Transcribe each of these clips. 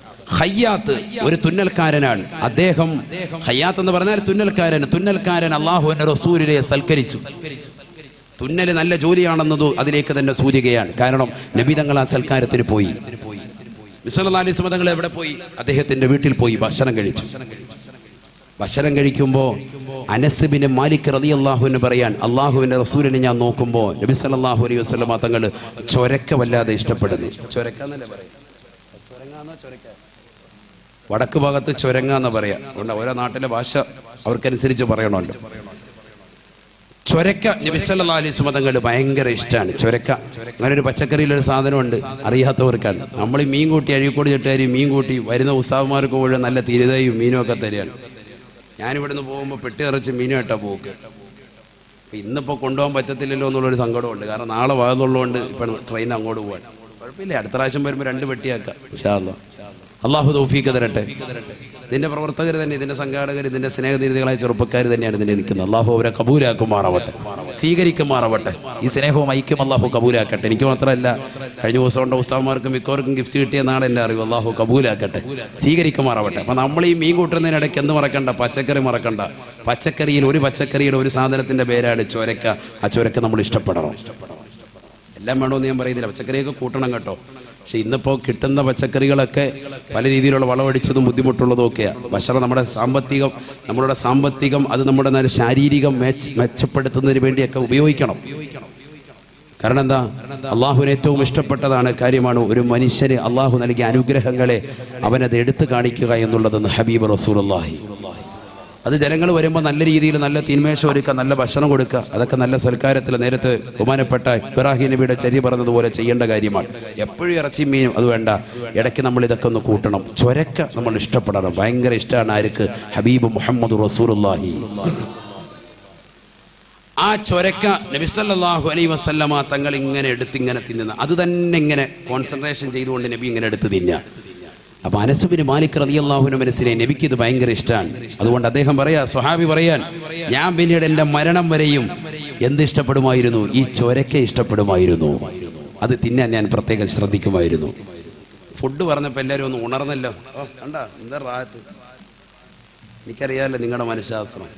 ഹയ്യാത്ത് ഒരു തുന്നൽക്കാരനാണ് അദ്ദേഹം ഹയ്യാത്ത് എന്ന് പറഞ്ഞാൽ തുന്നൽക്കാരൻ തുന്നൽക്കാരൻ അള്ളാഹുവിന്റെ റസൂലിനെ സൽക്കരിച്ചു തുന്നൽ നല്ല ജോലിയാണെന്നത് അതിലേക്ക് തന്നെ സൂചികയാണ് കാരണം നബി തങ്ങൾ ആ സൽക്കാരത്തിന് പോയി മിസലി തങ്ങൾ എവിടെ പോയി അദ്ദേഹത്തിന്റെ വീട്ടിൽ പോയി ഭക്ഷണം കഴിച്ചു ഭക്ഷണം കഴിക്കുമ്പോൾ അനസുബിന് മാലിക് റതി അള്ളാഹുവിന് പറയാൻ അള്ളാഹുവിന്റെ റസൂലിനെ ഞാൻ നോക്കുമ്പോൾ നബി സല്ലല്ലാഹു അലൈഹി വസല്ലമ തങ്ങൾ ചൊരക്ക വല്ലാതെ ഇഷ്ടപ്പെടുന്നു ചൊരക്ക എന്നല്ലേ പറയാ ചൊരങ്ങാന്നോ ചൊരക്ക വടക്ക് ഭാഗത്ത് ചൊരങ്ങ എന്ന് പറയാം അതുകൊണ്ട് ഓരോ നാട്ടിലെ ഭാഷ അവർക്കനുസരിച്ച് പറയണമല്ലോ ചൊരക്ക നബിസല്ലാ അലൈഹി മതങ്ങൾ ഭയങ്കര ഇഷ്ടമാണ് ചൊരക്ക അങ്ങനെ ഒരു പച്ചക്കറിയിലൊരു സാധനമുണ്ട് അറിയാത്തവർക്കാണ് നമ്മൾ ഈ മീൻ കൂട്ടി അഴീക്കോട് ചെട്ടുകാരി മീൻ കൂട്ടി വരുന്ന ഉസ്താവന്മാർക്ക് മുഴുവൻ നല്ല തിരുതയും മീനും ഒക്കെ തരികയാണ് ഞാനിവിടുന്ന് പോകുമ്പോൾ പെട്ടി ഇറച്ച് മീനും ഇട്ടാ പോക്ക് അപ്പൊ ഇന്നിപ്പോൾ കൊണ്ടുപോകാൻ പറ്റത്തില്ലല്ലോ എന്നുള്ളൊരു സങ്കടമുണ്ട് കാരണം നാളെ വാതുള്ളതുകൊണ്ട് ഇപ്പം ട്രെയിൻ അങ്ങോട്ട് പോകാൻ കുഴപ്പമില്ല അടുത്ത പ്രാവശ്യം വരുമ്പോൾ രണ്ട് പെട്ടിയാക്കാം ഇൻഷാ അല്ലാ. അള്ളാഹു തൗഫീഖ് തരട്ടെ ഇതിന്റെ പ്രവർത്തകർ തന്നെ ഇതിന്റെ സംഘാടകർ ഇതിന്റെ സ്നേഹനിധികളായ ചെറുപ്പക്കാർ തന്നെയാണ് ഇതിനെ നിൽക്കുന്നത് അള്ളാഹു അവരെ കബൂലാക്കുമാറാവട്ടെ സ്വീകരിക്കുമാറാവട്ടെ ഈ സ്നേഹവും ഐക്യം അള്ളാഹു കബൂലാക്കട്ടെ എനിക്ക് മാത്രമല്ല കഴിഞ്ഞ ദിവസം കൊണ്ട് ഉസ്താവന്മാർക്കും മിക്കവർക്കും ഗിഫ്റ്റ് കിട്ടിയ നാട് എൻ്റെ അറിവ് അള്ളാഹു കബൂലാക്കട്ടെ സ്വീകരിക്കുമാറാവട്ടെ അപ്പൊ നമ്മൾ ഈ മീൻ കൂട്ടുന്നതിനിടയ്ക്ക് എന്ത് മറക്കണ്ട പച്ചക്കറി മറക്കണ്ട പച്ചക്കറിയിൽ ഒരു പച്ചക്കറിയുടെ ഒരു സാധനത്തിന്റെ പേരാണ് ചൊരക്ക ആ ചൊരക്ക നമ്മൾ ഇഷ്ടപ്പെടണം എല്ലാം വേണമെന്ന് ഞാൻ പറയുന്നില്ല പച്ചക്കറിയൊക്കെ കൂട്ടണം കേട്ടോ പക്ഷെ ഇന്നിപ്പോൾ കിട്ടുന്ന പച്ചക്കറികളൊക്കെ പല രീതിയിലുള്ള വളമടിച്ചതും ബുദ്ധിമുട്ടുള്ളതും ഒക്കെയാണ് ഭക്ഷണം നമ്മുടെ സാമ്പത്തികം നമ്മളുടെ സാമ്പത്തികം അത് നമ്മുടെ നല്ല ശാരീരികം മെച്ച മെച്ചപ്പെടുത്തുന്നതിന് വേണ്ടിയൊക്കെ ഉപയോഗിക്കണം കാരണം എന്താ അള്ളാഹുവിന് ഏറ്റവും ഇഷ്ടപ്പെട്ടതാണ് കാര്യമാണ് ഒരു മനുഷ്യന് അള്ളാഹു നൽകിയ അനുഗ്രഹങ്ങളെ അവനത് എടുത്തു കാണിക്കുക എന്നുള്ളതെന്ന് ഹബീബ് റസൂൽ അത് ജനങ്ങൾ വരുമ്പോൾ നല്ല രീതിയിൽ നല്ല തീന്മേശം ഒരുക്കുക നല്ല ഭക്ഷണം കൊടുക്കുക അതൊക്കെ നല്ല സൽക്കാരത്തിൽ നേരത്തെ ബഹുമാനപ്പെട്ട ഇബ്രാഹിം നബിയുടെ ചരി പറഞ്ഞതുപോലെ ചെയ്യേണ്ട കാര്യമാണ് എപ്പോഴും ഇറച്ചി മീനും അത് വേണ്ട ഇടയ്ക്ക് നമ്മൾ ഇതൊക്കെ ഒന്ന് കൂട്ടണം ചൊരക്ക നമ്മൾ ഇഷ്ടപ്പെടണം ഭയങ്കര ഇഷ്ടമാണ് ആർക്ക് ഹബീബ് മുഹമ്മദ് റസൂലുള്ളാഹി ആ ചൊരക്ക നബിസല്ലാഹു അലൈ വസല്ലമ തങ്ങൾ ഇങ്ങനെ എടുത്ത് ഇങ്ങനെ തിന്നുന്ന അത് തന്നെ ഇങ്ങനെ കോൺസെൻട്രേഷൻ ചെയ്തുകൊണ്ട് നബി ഇങ്ങനെ എടുത്ത് തിന്നുക അപ്പൊ അനസുബിന് മാലിക് റളിയല്ലാഹുവിന് മനസ്സിലെ നബിക്ക് ഇത് ഭയങ്കര ഇഷ്ടമാണ് അതുകൊണ്ട് അദ്ദേഹം പറയാ സ്വഹാബി പറയാൻ ഞാൻ പിന്നീട് എൻ്റെ മരണം വരെയും എന്ത് ഇഷ്ടപ്പെടുമായിരുന്നു ഈ ചൊരക്ക ഇഷ്ടപ്പെടുമായിരുന്നു അത് തിന്നാൻ ഞാൻ പ്രത്യേകം ശ്രദ്ധിക്കുമായിരുന്നു ഫുഡ് പറഞ്ഞപ്പോൾ എല്ലാവരും ഒന്ന് ഉണർന്നല്ലോ ഓ കണ്ട എന്താ റാത്ത് എനിക്കറിയാമല്ലോ നിങ്ങളുടെ മനഃശാസ്ത്രം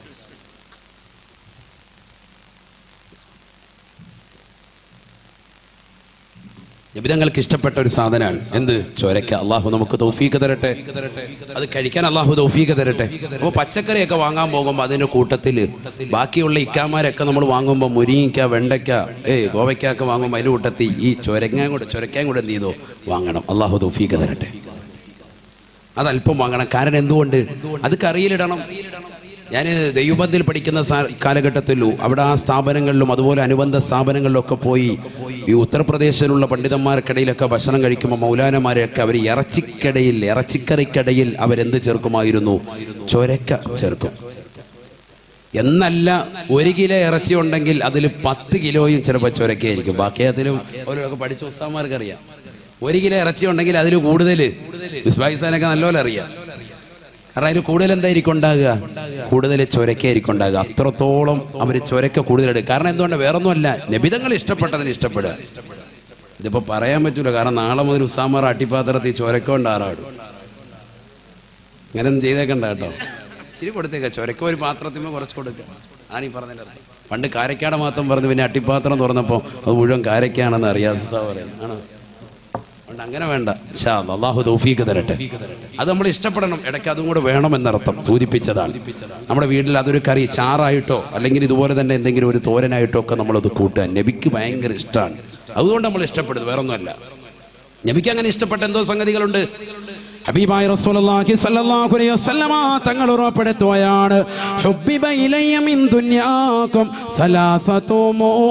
നബിതങ്ങൾക്ക് ഇഷ്ടപ്പെട്ട ഒരു സാധനമാണ് എന്ത് ചൊരക്ക അള്ളാഹു നമുക്ക് തൗഫീക്ക് തരട്ടെ അത് കഴിക്കാൻ അള്ളാഹു തൗഫീക്ക് തരട്ടെ അപ്പോൾ പച്ചക്കറിയൊക്കെ വാങ്ങാൻ പോകുമ്പോൾ അതിന്റെ കൂട്ടത്തിൽ ബാക്കിയുള്ള ഇക്കാമാരൊക്കെ നമ്മൾ വാങ്ങുമ്പോൾ മുരിങ്ങിക്ക വെണ്ടയ്ക്ക ഏയ് ഗോവയ്ക്കൊക്കെ വാങ്ങുമ്പോൾ അതിന്റെ കൂട്ടത്തിൽ ഈ ചൊരങ്ങാൻ കൂടെ ചൊരക്കാൻ കൂടെ എന്ത് ചെയ്തോ വാങ്ങണം അള്ളാഹു തൗഫീക്ക് തരട്ടെ അതല്പം വാങ്ങണം കാരണം എന്തുകൊണ്ട് അത് കറിയിലിടണം ഞാൻ ദൈവബന്ധിൽ പഠിക്കുന്ന സാ- കാലഘട്ടത്തിലു അവിടെ ആ സ്ഥാപനങ്ങളിലും അതുപോലെ അനുബന്ധ സ്ഥാപനങ്ങളിലൊക്കെ പോയി ഈ ഉത്തർപ്രദേശിലുള്ള പണ്ഡിതന്മാർക്കിടയിലൊക്കെ ഭക്ഷണം കഴിക്കുമ്പോൾ മൗലാനമാരെയൊക്കെ അവർ ഇറച്ചിക്കടയിൽ ഇറച്ചിക്കറിക്കടയിൽ അവരെന്ത് ചേർക്കുമായിരുന്നു ചൊരക്ക ചേർക്കും എന്നല്ല ഒരു കിലോ ഇറച്ചി ഉണ്ടെങ്കിൽ അതിൽ പത്ത് കിലോയും ചിലപ്പോൾ ചൊരക്കയായിരിക്കും ബാക്കി അതിലും ഓരോക്കെ പഠിച്ച ഉസ്താന്മാർക്ക് അറിയാം ഒരു കിലോ ഇറച്ചി ഉണ്ടെങ്കിൽ അതിൽ കൂടുതൽ വിസ്ബായിസാനൊക്കെ നല്ലപോലെ അറിയാം കാരണം അതിന് കൂടുതൽ എന്തായിരിക്കും ഉണ്ടാകുക കൂടുതൽ ചൊരക്കായിരിക്കും ഉണ്ടാകുക അത്രത്തോളം അവർ ചൊരക്ക കൂടുതലെടുക്കും കാരണം എന്തുകൊണ്ട് വേറൊന്നുമല്ല നബിതങ്ങൾ ഇഷ്ടപ്പെട്ടതിന് ഇഷ്ടപ്പെടുക ഇതിപ്പോ പറയാൻ പറ്റൂല കാരണം നാളെ മുതൽ ഉസാമർ അട്ടിപ്പാത്രത്തിൽ ചൊരക്ക കൊണ്ട് ആറാടും അങ്ങനെയൊന്നും ചെയ്തേക്കണ്ട കേട്ടോ ഇച്ചിരി കൊടുത്തേക്ക ചൊരക്ക ഒരു പാത്രത്തിന്മേൽ കുറച്ച് കൊടുക്കുക ആണ് ഈ പറഞ്ഞതിൻ്റെ അർത്ഥം പണ്ട് കാരക്കാട മാത്രം പറഞ്ഞു പിന്നെ അട്ടിപ്പാത്രം തുറന്നപ്പോൾ അത് മുഴുവൻ കാരക്കാണെന്ന് അറിയാം ഉസ്താദ് പറയുന്നത് ആണോ അതുകൊണ്ട് അങ്ങനെ വേണ്ട ഷാ അള്ളാഹു തൗഫീക്ക് തരട്ടെ അത് നമ്മൾ ഇഷ്ടപ്പെടണം ഇടയ്ക്ക് അതും കൂടെ വേണമെന്നർത്ഥം സൂചിപ്പിച്ചതാണ് നമ്മുടെ വീട്ടിൽ അതൊരു കറി ചാറായിട്ടോ അല്ലെങ്കിൽ ഇതുപോലെ തന്നെ എന്തെങ്കിലും ഒരു തോരനായിട്ടോ ഒക്കെ നമ്മളത് കൂട്ടുക നബിക്ക് ഭയങ്കര ഇഷ്ടമാണ് അതുകൊണ്ട് നമ്മൾ ഇഷ്ടപ്പെടുന്നത് വേറൊന്നുമല്ല നബിക്ക് അങ്ങനെ ഇഷ്ടപ്പെട്ട എന്തോ സംഗതികളുണ്ട് ഹബീബായ റസൂലുള്ളാഹി സ്വല്ലല്ലാഹു അലൈഹി വസല്ലമ തങ്ങൾ ഉറപ്പെടുത്തുകയാണ് ഹുബ്ബിബ ഇലയ്യ മിൻ ദുനിയാകും സലാസതു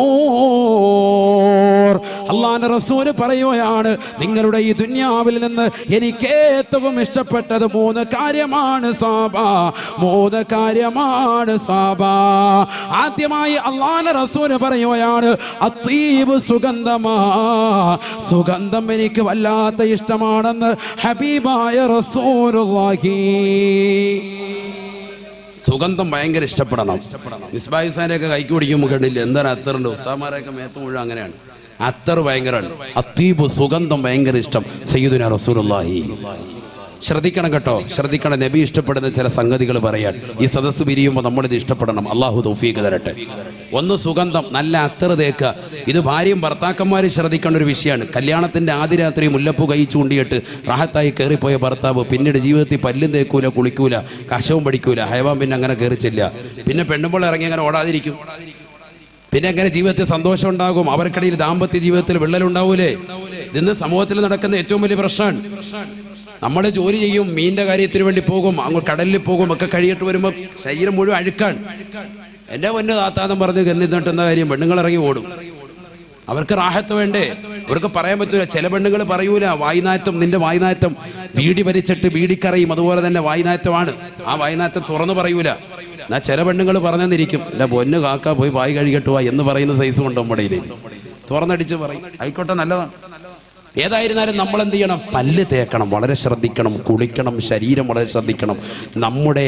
മൂർ അള്ളാഹുവിന്റെ റസൂൽ പറയുകയാണ് നിങ്ങളുടെ ഈ ദുനിയാവിൽ നിന്ന് എനിക്ക് ഏറ്റവും ഇഷ്ടപ്പെട്ടത് മൂന്ന് കാര്യമാണ് സാബ മൂന്ന് കാര്യമാണ് സാബ ആദ്യമായി അള്ളാഹുവിന്റെ റസൂൽ പറയുകയാണ് അത്തീബ് സുഗന്ധമാ സുഗന്ധം എനിക്ക് വല്ലാത്ത ഇഷ്ടമാണെന്ന് ഹബീബായ റസൂലുള്ളാഹി സുഗന്ധം ഭയങ്കര ഇഷ്ടപ്പെടണം മിസ്ബായി സാനൊക്കെ കൈക്ക് പിടിക്കുമ്പോൾ കണ്ടില്ല എന്താണ് അത്തറുണ്ട് ഉസ്താമാരൊക്കെ മേത്ത് മുഴുവൻ അങ്ങനെയാണ് അത്തർ ഭയങ്കരമാണ് അത്തീബ് സുഗന്ധം ഭയങ്കര ഇഷ്ടം സയ്യിദുന റസൂലുള്ളാഹി ശ്രദ്ധിക്കണം കേട്ടോ ശ്രദ്ധിക്കണം നബി ഇഷ്ടപ്പെടുന്ന ചില സംഗതികൾ പറയാൻ ഈ സദസ്സ് പിരിയുമ്പോൾ നമ്മളിത് ഇഷ്ടപ്പെടണം അള്ളാഹു തൗഫീഖ് തരട്ടെ ഒന്ന് സുഗന്ധം നല്ല അത്തർ തേക്കുക ഇത് ഭാര്യയും ഭർത്താക്കന്മാരും ശ്രദ്ധിക്കേണ്ട ഒരു വിഷയമാണ് കല്യാണത്തിന്റെ ആദ്യ രാത്രി മുല്ലപ്പൂ കൈ ചൂണ്ടിയിട്ട് റാഹത്തായി കയറിപ്പോയ ഭർത്താവ് പിന്നീട് ജീവിതത്തിൽ പല്ലും തേക്കൂല കുളിക്കൂല കശവും പഠിക്കൂല ഹയവാൻ പിന്നെ അങ്ങനെ കയറിച്ചില്ല പിന്നെ പെണ്ണുമ്പോൾ ഇറങ്ങി അങ്ങനെ ഓടാതിരിക്കും പിന്നെ എങ്ങനെ ജീവിതത്തിൽ സന്തോഷം ഉണ്ടാകും അവർക്കിടയിൽ ദാമ്പത്യ ജീവിതത്തിൽ വിള്ളലുണ്ടാവൂലേ ഇന്ന് സമൂഹത്തിൽ നടക്കുന്ന ഏറ്റവും വലിയ പ്രശ്നമാണ് നമ്മൾ ജോലി ചെയ്യും മീനിന്റെ കാര്യത്തിന് വേണ്ടി പോകും അങ്ങ് കടലിൽ പോകും ഒക്കെ കഴിയിട്ട് വരുമ്പോൾ ശരീരം മുഴുവൻ അഴുക്കാൻ എന്റെ പൊന്നു താത്താന്നും പറഞ്ഞ് എന്നിട്ട് എന്താ കാര്യം പെണ്ണുങ്ങൾ ഇറങ്ങി ഓടും അവർക്ക് റാഹത്ത് വേണ്ടേ അവർക്ക് പറയാൻ പറ്റൂല ചില പെണ്ണുങ്ങൾ പറയൂല വായ്നാറ്റം നിന്റെ വായ്നാറ്റം ബീഡി വലിച്ചിട്ട് ബീഡിക്കറയും അതുപോലെ തന്നെ വായ്നാറ്റമാണ് ആ വായ്നാറ്റം തുറന്നു പറയൂല എന്നാ ചില പെണ്ണുങ്ങൾ പറഞ്ഞെന്നിരിക്കും അല്ല പൊന്ന് കാക്ക പോയി വായി കഴുകട്ട് വാ എന്ന് പറയുന്ന സൈസും ഉണ്ട് നമ്മുടെ കയ്യില്. തുറന്നടിച്ച് പറയും ആയിക്കോട്ടെ നല്ലതാണ് ഏതായിരുന്നാലും നമ്മൾ എന്ത് ചെയ്യണം പല്ല് തേക്കണം വളരെ ശ്രദ്ധിക്കണം കുളിക്കണം ശരീരം വളരെ ശ്രദ്ധിക്കണം നമ്മുടെ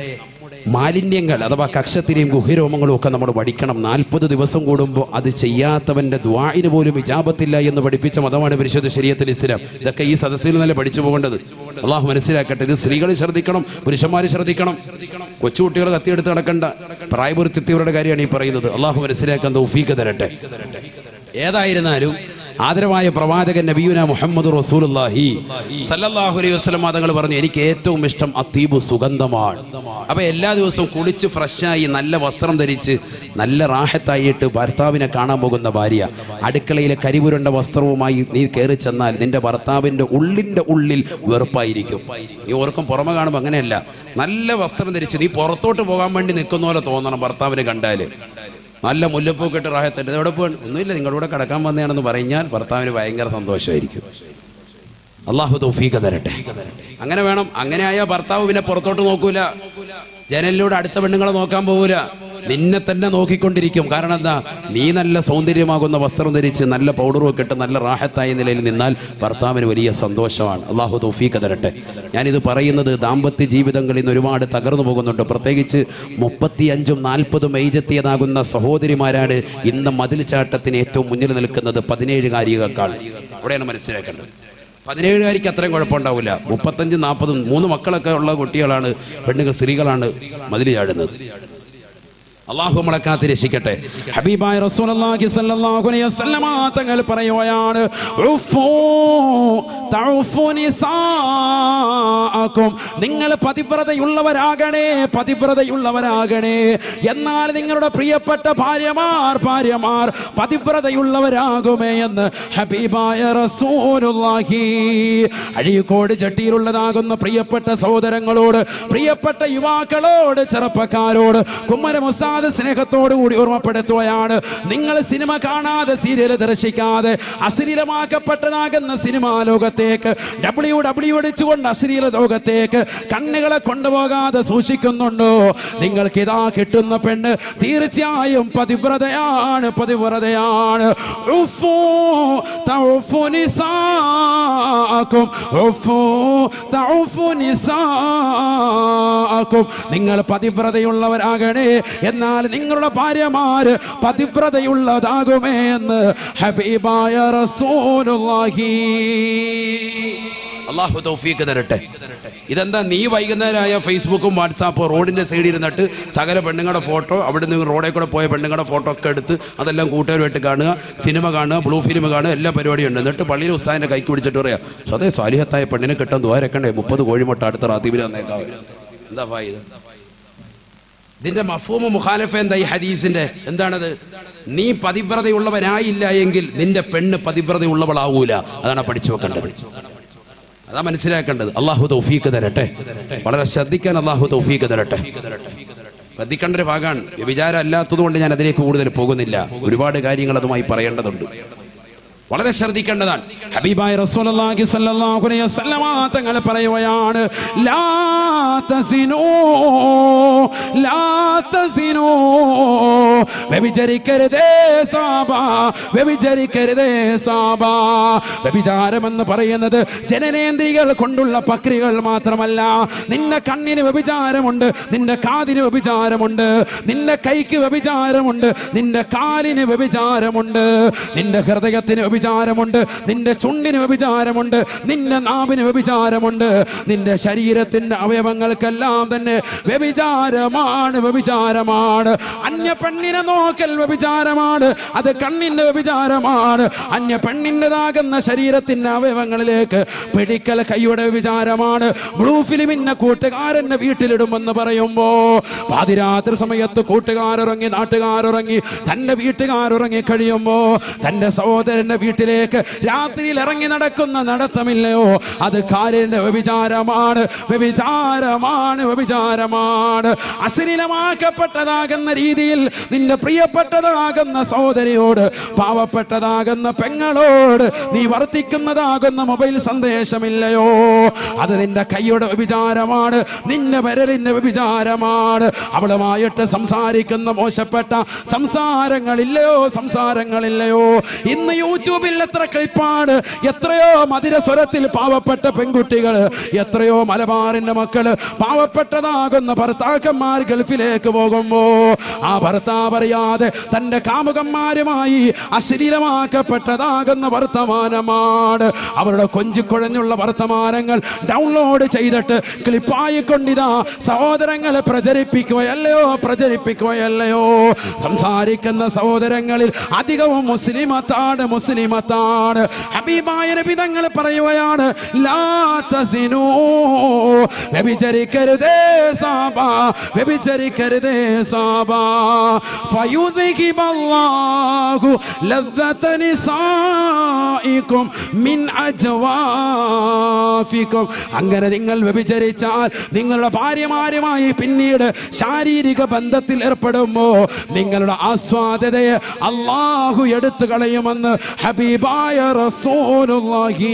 മാലിന്യങ്ങൾ അഥവാ കക്ഷത്തിനെയും ഗുഹരോമങ്ങളും ഒക്കെ നമ്മൾ പഠിക്കണം നാൽപ്പത് ദിവസം കൂടുമ്പോൾ അത് ചെയ്യാത്തവന്റെ ദ്വായിന് പോലും ഇജാബത്തില്ല എന്ന് പഠിപ്പിച്ച മതമാണ് പരിശുദ്ധ ശരീരത്തിൽ ഇസ്ലാം ഇതൊക്കെ ഈ സദസ്സിൽ നല്ല പഠിച്ചു പോകേണ്ടത് അള്ളാഹു മനസ്സിലാക്കട്ടെ ഇത് സ്ത്രീകൾ ശ്രദ്ധിക്കണം പുരുഷന്മാർ ശ്രദ്ധിക്കണം കൊച്ചുകുട്ടികൾ കത്തിയെടുത്ത് നടക്കേണ്ട പ്രായപൂർത്തിയവരുടെ കാര്യമാണ് ഈ പറയുന്നത് അള്ളാഹു മനസ്സിലാക്കാൻ തൗഫീക്ക് തരട്ടെ ഏതായിരുന്നാലും ആദരവായ പ്രവാചകൻ നബിയുന മുഹമ്മദ് റസൂലുള്ളാഹി സല്ലല്ലാഹു അലൈഹി വസല്ലം തങ്ങൾ പറഞ്ഞു എനിക്ക് ഏറ്റവും ഇഷ്ടം അത്തീബു സുഗന്ധമാണ് അപ്പൊ എല്ലാ ദിവസവും കുളിച്ച് ഫ്രഷായി നല്ല വസ്ത്രം ധരിച്ച് നല്ല റാഹത്തായിട്ട് ഭർത്താവിനെ കാണാൻ പോകുന്ന ഭാര്യ അടുക്കളയിലെ കരിപുരണ്ട വസ്ത്രവുമായി നീ കയറി ചെന്നാൽ നിന്റെ ഭർത്താവിന്റെ ഉള്ളിന്റെ ഉള്ളിൽ വെറുപ്പായിരിക്കും നീ ഓർക്കും പുറമെ കാണുമ്പോൾ അങ്ങനെയല്ല നല്ല വസ്ത്രം ധരിച്ച് നീ പുറത്തോട്ട് പോകാൻ വേണ്ടി നിൽക്കുന്ന പോലെ തോന്നണം ഭർത്താവിനെ കണ്ടാല് നല്ല മുല്ലപ്പൂക്കെ ഇട്ട് റാഹത്തല്ലേ എവിടെ പോകണം ഒന്നുമില്ല നിങ്ങളുടെ കൂടെ കിടക്കാൻ വന്നതാണെന്ന് പറഞ്ഞാൽ ഭർത്താവിന് ഭയങ്കര സന്തോഷമായിരിക്കും അള്ളാഹു തൗഫീഖ് തരട്ടെ അങ്ങനെ വേണം അങ്ങനെ ആയാൽ ഭർത്താവ് പിന്നെ പുറത്തോട്ട് നോക്കൂല ജനലിലൂടെ അടുത്ത പെണ്ണുങ്ങളെ നോക്കാൻ പോകൂല നിന്നെ തന്നെ നോക്കിക്കൊണ്ടിരിക്കും കാരണം എന്താ നീ നല്ല സൗന്ദര്യമാകുന്ന വസ്ത്രം ധരിച്ച് നല്ല പൗഡറും ഒക്കെ ഇട്ട് നല്ല റാഹത്തായ നിലയിൽ നിന്നാൽ ഭർത്താവിന് വലിയ സന്തോഷമാണ് അള്ളാഹു തൗഫീഖ് തരട്ടെ ഞാനിത് പറയുന്നത് ദാമ്പത്യ ജീവിതങ്ങളിൽ നിന്ന് ഒരുപാട് തകർന്നു പോകുന്നുണ്ട് പ്രത്യേകിച്ച് മുപ്പത്തിയഞ്ചും നാൽപ്പതും ഏജെത്തിയതാകുന്ന സഹോദരിമാരാണ് ഇന്ന് മതിൽ ചാട്ടത്തിന് ഏറ്റവും മുന്നിൽ നിൽക്കുന്നത് പതിനേഴുകാരികൾക്കാണ് അവിടെയാണ് മനസ്സിലാക്കേണ്ടത് പതിനേഴുകാരിക്ക് അത്രയും കുഴപ്പമുണ്ടാവില്ല മുപ്പത്തഞ്ച് നാൽപ്പതും മൂന്ന് മക്കളൊക്കെ ഉള്ള കുട്ടികളാണ് പെണ്ണുങ്ങൾ സ്ത്രീകളാണ് മതിൽ ചാടുന്നത് അള്ളാഹു നമ്മളെ കാത്ത് രക്ഷിക്കട്ടെ ഹബീബായ റസൂലുള്ളാഹി സ്വല്ലല്ലാഹു അലൈഹി വസല്ലമ തങ്ങൾ പറയുകയാണ് ഉഫൂ തഉഫു നിസാഅക്കും നിങ്ങൾ പതിവ്രതയുള്ളവരാകണേ പതിവ്രതയുള്ളവരാകണേ എന്നാൽ നിങ്ങളുടെ പ്രിയപ്പെട്ട ഭാര്യമാർ ഭാര്യമാർ പതിവ്രതയുള്ളവരാകുമേ എന്ന് ഹബീബായ റസൂലുള്ളാഹി അഴീക്കോട് ചട്ടിയിലുള്ളതാകുന്ന പ്രിയപ്പെട്ട സഹോദരങ്ങളോട് പ്രിയപ്പെട്ട യുവാക്കളോട് ചെറുപ്പക്കാരോട് കുമ്മരം ഉസ്താദ് സ്നേഹത്തോടു കൂടി ഓർമ്മപ്പെടുത്തുകയാണ് നിങ്ങൾ സിനിമ കാണാതെ സീരിയൽ ദർശിക്കാതെ അശ്ലീലമാക്കപ്പെട്ടതാകുന്ന സിനിമാ ലോകത്തേക്ക് ഡബ്ല്യു ഡബ്ല്യു അടിച്ചുകൊണ്ട് അശ്ലീല ലോകത്തേക്ക് കണ്ണുകളെ കൊണ്ടുപോകാതെ സൂക്ഷിക്കുന്നുണ്ടോ നിങ്ങൾക്ക് ഇതാ കിട്ടുന്ന പെണ്ണ് തീർച്ചയായും പതിവ്രതയാണ് പതിവ്രതയാണ് ഉഫൂ തഉഫു നിസാഅക്കും ഉഫൂ തഉഫു നിസാഅക്കും നിങ്ങൾ പതിവ്രതയുള്ളവരാകണേ എന്നാൽ നിങ്ങളുടെ ഭാര്യമാര് പതിവ്രതയുള്ളതാകുമേ എന്ന് ഹബീബായ റസൂലുള്ളാഹി അള്ളാഹു തൗഫീഖ് തരട്ടെ ഇതെന്താ നീ വൈകുന്നേരമായ ഫേസ്ബുക്കും വാട്സാപ്പും റോഡിന്റെ സൈഡിൽ ഇരുന്നിട്ട് സകല പെണ്ണുങ്ങളുടെ ഫോട്ടോ അവിടെ നിന്ന് റോഡിൽ കൂടെ പോയ പെണ്ണുങ്ങളുടെ ഫോട്ടോ ഒക്കെ എടുത്ത് അതെല്ലാം കൂട്ടുകാരുമായിട്ട് കാണുക സിനിമ കാണുക ബ്ലൂ ഫിലിം കാണുക എല്ലാ പരിപാടിയും ഉണ്ട് എന്നിട്ട് പള്ളിയിൽ ഉസ്താദിന്റെ കൈക്ക് പിടിച്ചിട്ട് പറയാം സ്വതേ സാലിഹത്തായ പെണ്ണിനെ കിട്ടാൻ ദ്വാരക്കണ്ടേ മുപ്പത് കോഴിമുട്ട അടുത്ത റാത്തീബിൽ വന്നേക്കാവ് എന്താ ഇത് ഇതിന്റെ മഫൂമ മുഖാലഫ എന്താ ഈ ഹദീസിന്റെ എന്താണത് നീ പതിവ്രതയുള്ളവനായില്ല എങ്കിൽ നിന്റെ പെണ്ണ് പതിവ്രതയുള്ളവളാവൂല അതാണ് പഠിച്ചു വെക്കേണ്ടത് അതാ മനസ്സിലാക്കേണ്ടത് അള്ളാഹു തൗഫീക്ക് തരട്ടെ വളരെ ശ്രദ്ധിക്കാൻ അള്ളാഹു തൗഫീക്ക് തരട്ടെ ശ്രദ്ധിക്കേണ്ട ഒരു ഭാഗമാണ് വിചാരം അല്ലാത്തത് കൊണ്ട് ഞാൻ അതിലേക്ക് കൂടുതൽ പോകുന്നില്ല ഒരുപാട് കാര്യങ്ങൾ അതുമായി പറയേണ്ടതുണ്ട് വളരെ ശ്രദ്ധിക്കേണ്ടതാണ് ഹബീബായ റസൂലുള്ളാഹി സ്വല്ലല്ലാഹു അലൈഹി വസല്ലമ തങ്ങൾ പറയുകയാണ് ലാ തസിനൂ ലാ തസിനൂ വ്യഭിചരിക്കരുതേ സാബ വ്യഭിചരിക്കരുതേ സാബ വ്യഭിചാരമെന്ന് പറയുന്നത് ജനനേന്ദ്രികൾ കൊണ്ടുള്ള പ്രക്രിയകൾ മാത്രമല്ല നിന്റെ കണ്ണിന് വ്യഭിചാരമുണ്ട് നിന്റെ കാതിന് വ്യഭിചാരമുണ്ട് നിന്റെ കൈക്ക് വ്യഭിചാരമുണ്ട് നിന്റെ കാലിന് വ്യഭിചാരമുണ്ട് നിന്റെ ഹൃദയത്തിന് വ്യഭിചാരമുണ്ട് നിന്റെ ചുണ്ടിന് വ്യഭിചാരമുണ്ട് നിന്റെ നാവിന് വ്യഭിചാരമുണ്ട് നിന്റെ ശരീരത്തിന്റെ അവയവങ്ങൾക്കെല്ലാം തന്നെ വ്യഭിചാരമാണ് വ്യഭിചാരമാണ് അന്യ പെണ്ണിനെ നോക്കൽ വ്യഭിചാരമാണ് അത് കണ്ണിന്റെ വ്യഭിചാരമാണ് അന്യ പെണ്ണിൻ്റെതാകുന്ന ശരീരത്തിന്റെ അവയവങ്ങളിലേക്ക് പിടിക്കൽ കൈയുടെ വ്യഭിചാരമാണ് ബ്ലൂ ഫിലിമിന്റെ കൂട്ടുകാരന്റെ വീട്ടിലിടുമെന്ന് പറയുമ്പോ പാതിരാത്രി സമയത്ത് കൂട്ടുകാരുറങ്ങി നാട്ടുകാരുറങ്ങി തന്റെ വീട്ടുകാരുറങ്ങി കഴിയുമ്പോ തന്റെ സഹോദരന്റെ വീട്ടിലേക്ക് രാത്രിയിൽ ഇറങ്ങി നടക്കുന്ന നടത്തമില്ലയോ അത് കാലിന്റെ വ്യഭിചാരമാണ് വ്യഭിചാരമാണ് വ്യഭിചാരമാണ് അശ്ലീലമാക്കപ്പെട്ടതാകുന്ന രീതിയിൽ നിന്റെ പ്രിയപ്പെട്ടതാകുന്ന സഹോദരിയോട് പാവപ്പെട്ടതാകുന്ന പെങ്ങളോട് നീ വർത്തിക്കുന്നതാകുന്ന മൊബൈൽ സന്ദേശമില്ലയോ അത് നിന്റെ കൈയുടെ വ്യഭിചാരമാണ് നിന്റെ വിരലിന്റെ വ്യഭിചാരമാണ് അവളുമായിട്ട് സംസാരിക്കുന്ന മോശപ്പെട്ട സംസാരങ്ങളില്ലയോ സംസാരങ്ങളില്ലയോ ഇന്ന് യൂട്യൂബിൽ എത്ര ക്ലിപ്പാണ് എത്രയോ മധുര സ്വരത്തിൽ പാവപ്പെട്ട പെൺകുട്ടികൾ എത്രയോ മലബാറിന്റെ മക്കള് പാവപ്പെട്ടതാകുന്ന ഭർത്താക്കന്മാർ ഗൾഫിലേക്ക് പോകുമ്പോ ആ ഭർത്താവ് അറിയാതെ തന്റെ കാമുകന്മാരുമായി അശ്ലീലമാക്കപ്പെട്ടതാകുന്ന വർത്തമാനമാണ് അവരുടെ കൊഞ്ചിക്കുഴഞ്ഞുള്ള വർത്തമാനങ്ങൾ ഡൗൺലോഡ് ചെയ്തിട്ട് ക്ലിപ്പായി കൊണ്ടിതാ സഹോദരങ്ങളെ പ്രചരിപ്പിക്കുകയല്ലയോ പ്രചരിപ്പിക്കുകയല്ലയോ സംസാരിക്കുന്ന സഹോദരങ്ങളിൽ അധികവും മുസ്ലിമത്താണ് മുസ്ലിമത്താണ് ഹബീബായ നബി തങ്ങൾ പറയുകയാണ് ലാ തസിനൂ വ്യഭിചരിക്കരുതേ സാബ വ്യഭിചരിക്കരുതേ സാബ ഫയുദ്ഹിബല്ലാഹു ലദ്ദത നിസായിക്കും മിൻ അജ്വാഫിക്കും അങ്ങനെ നിങ്ങൾ വ്യഭിചരിച്ചാൽ നിങ്ങളുടെ ഭാര്യമാരുമായി പിന്നീട് ശാരീരിക ബന്ധത്തിൽ ഏർപ്പെടുമ്പോ നിങ്ങളുടെ ആസ്വാദതയെ അള്ളാഹു എടുത്തു കളയുമെന്ന് ഹബീബായ റസൂലുള്ളാഹി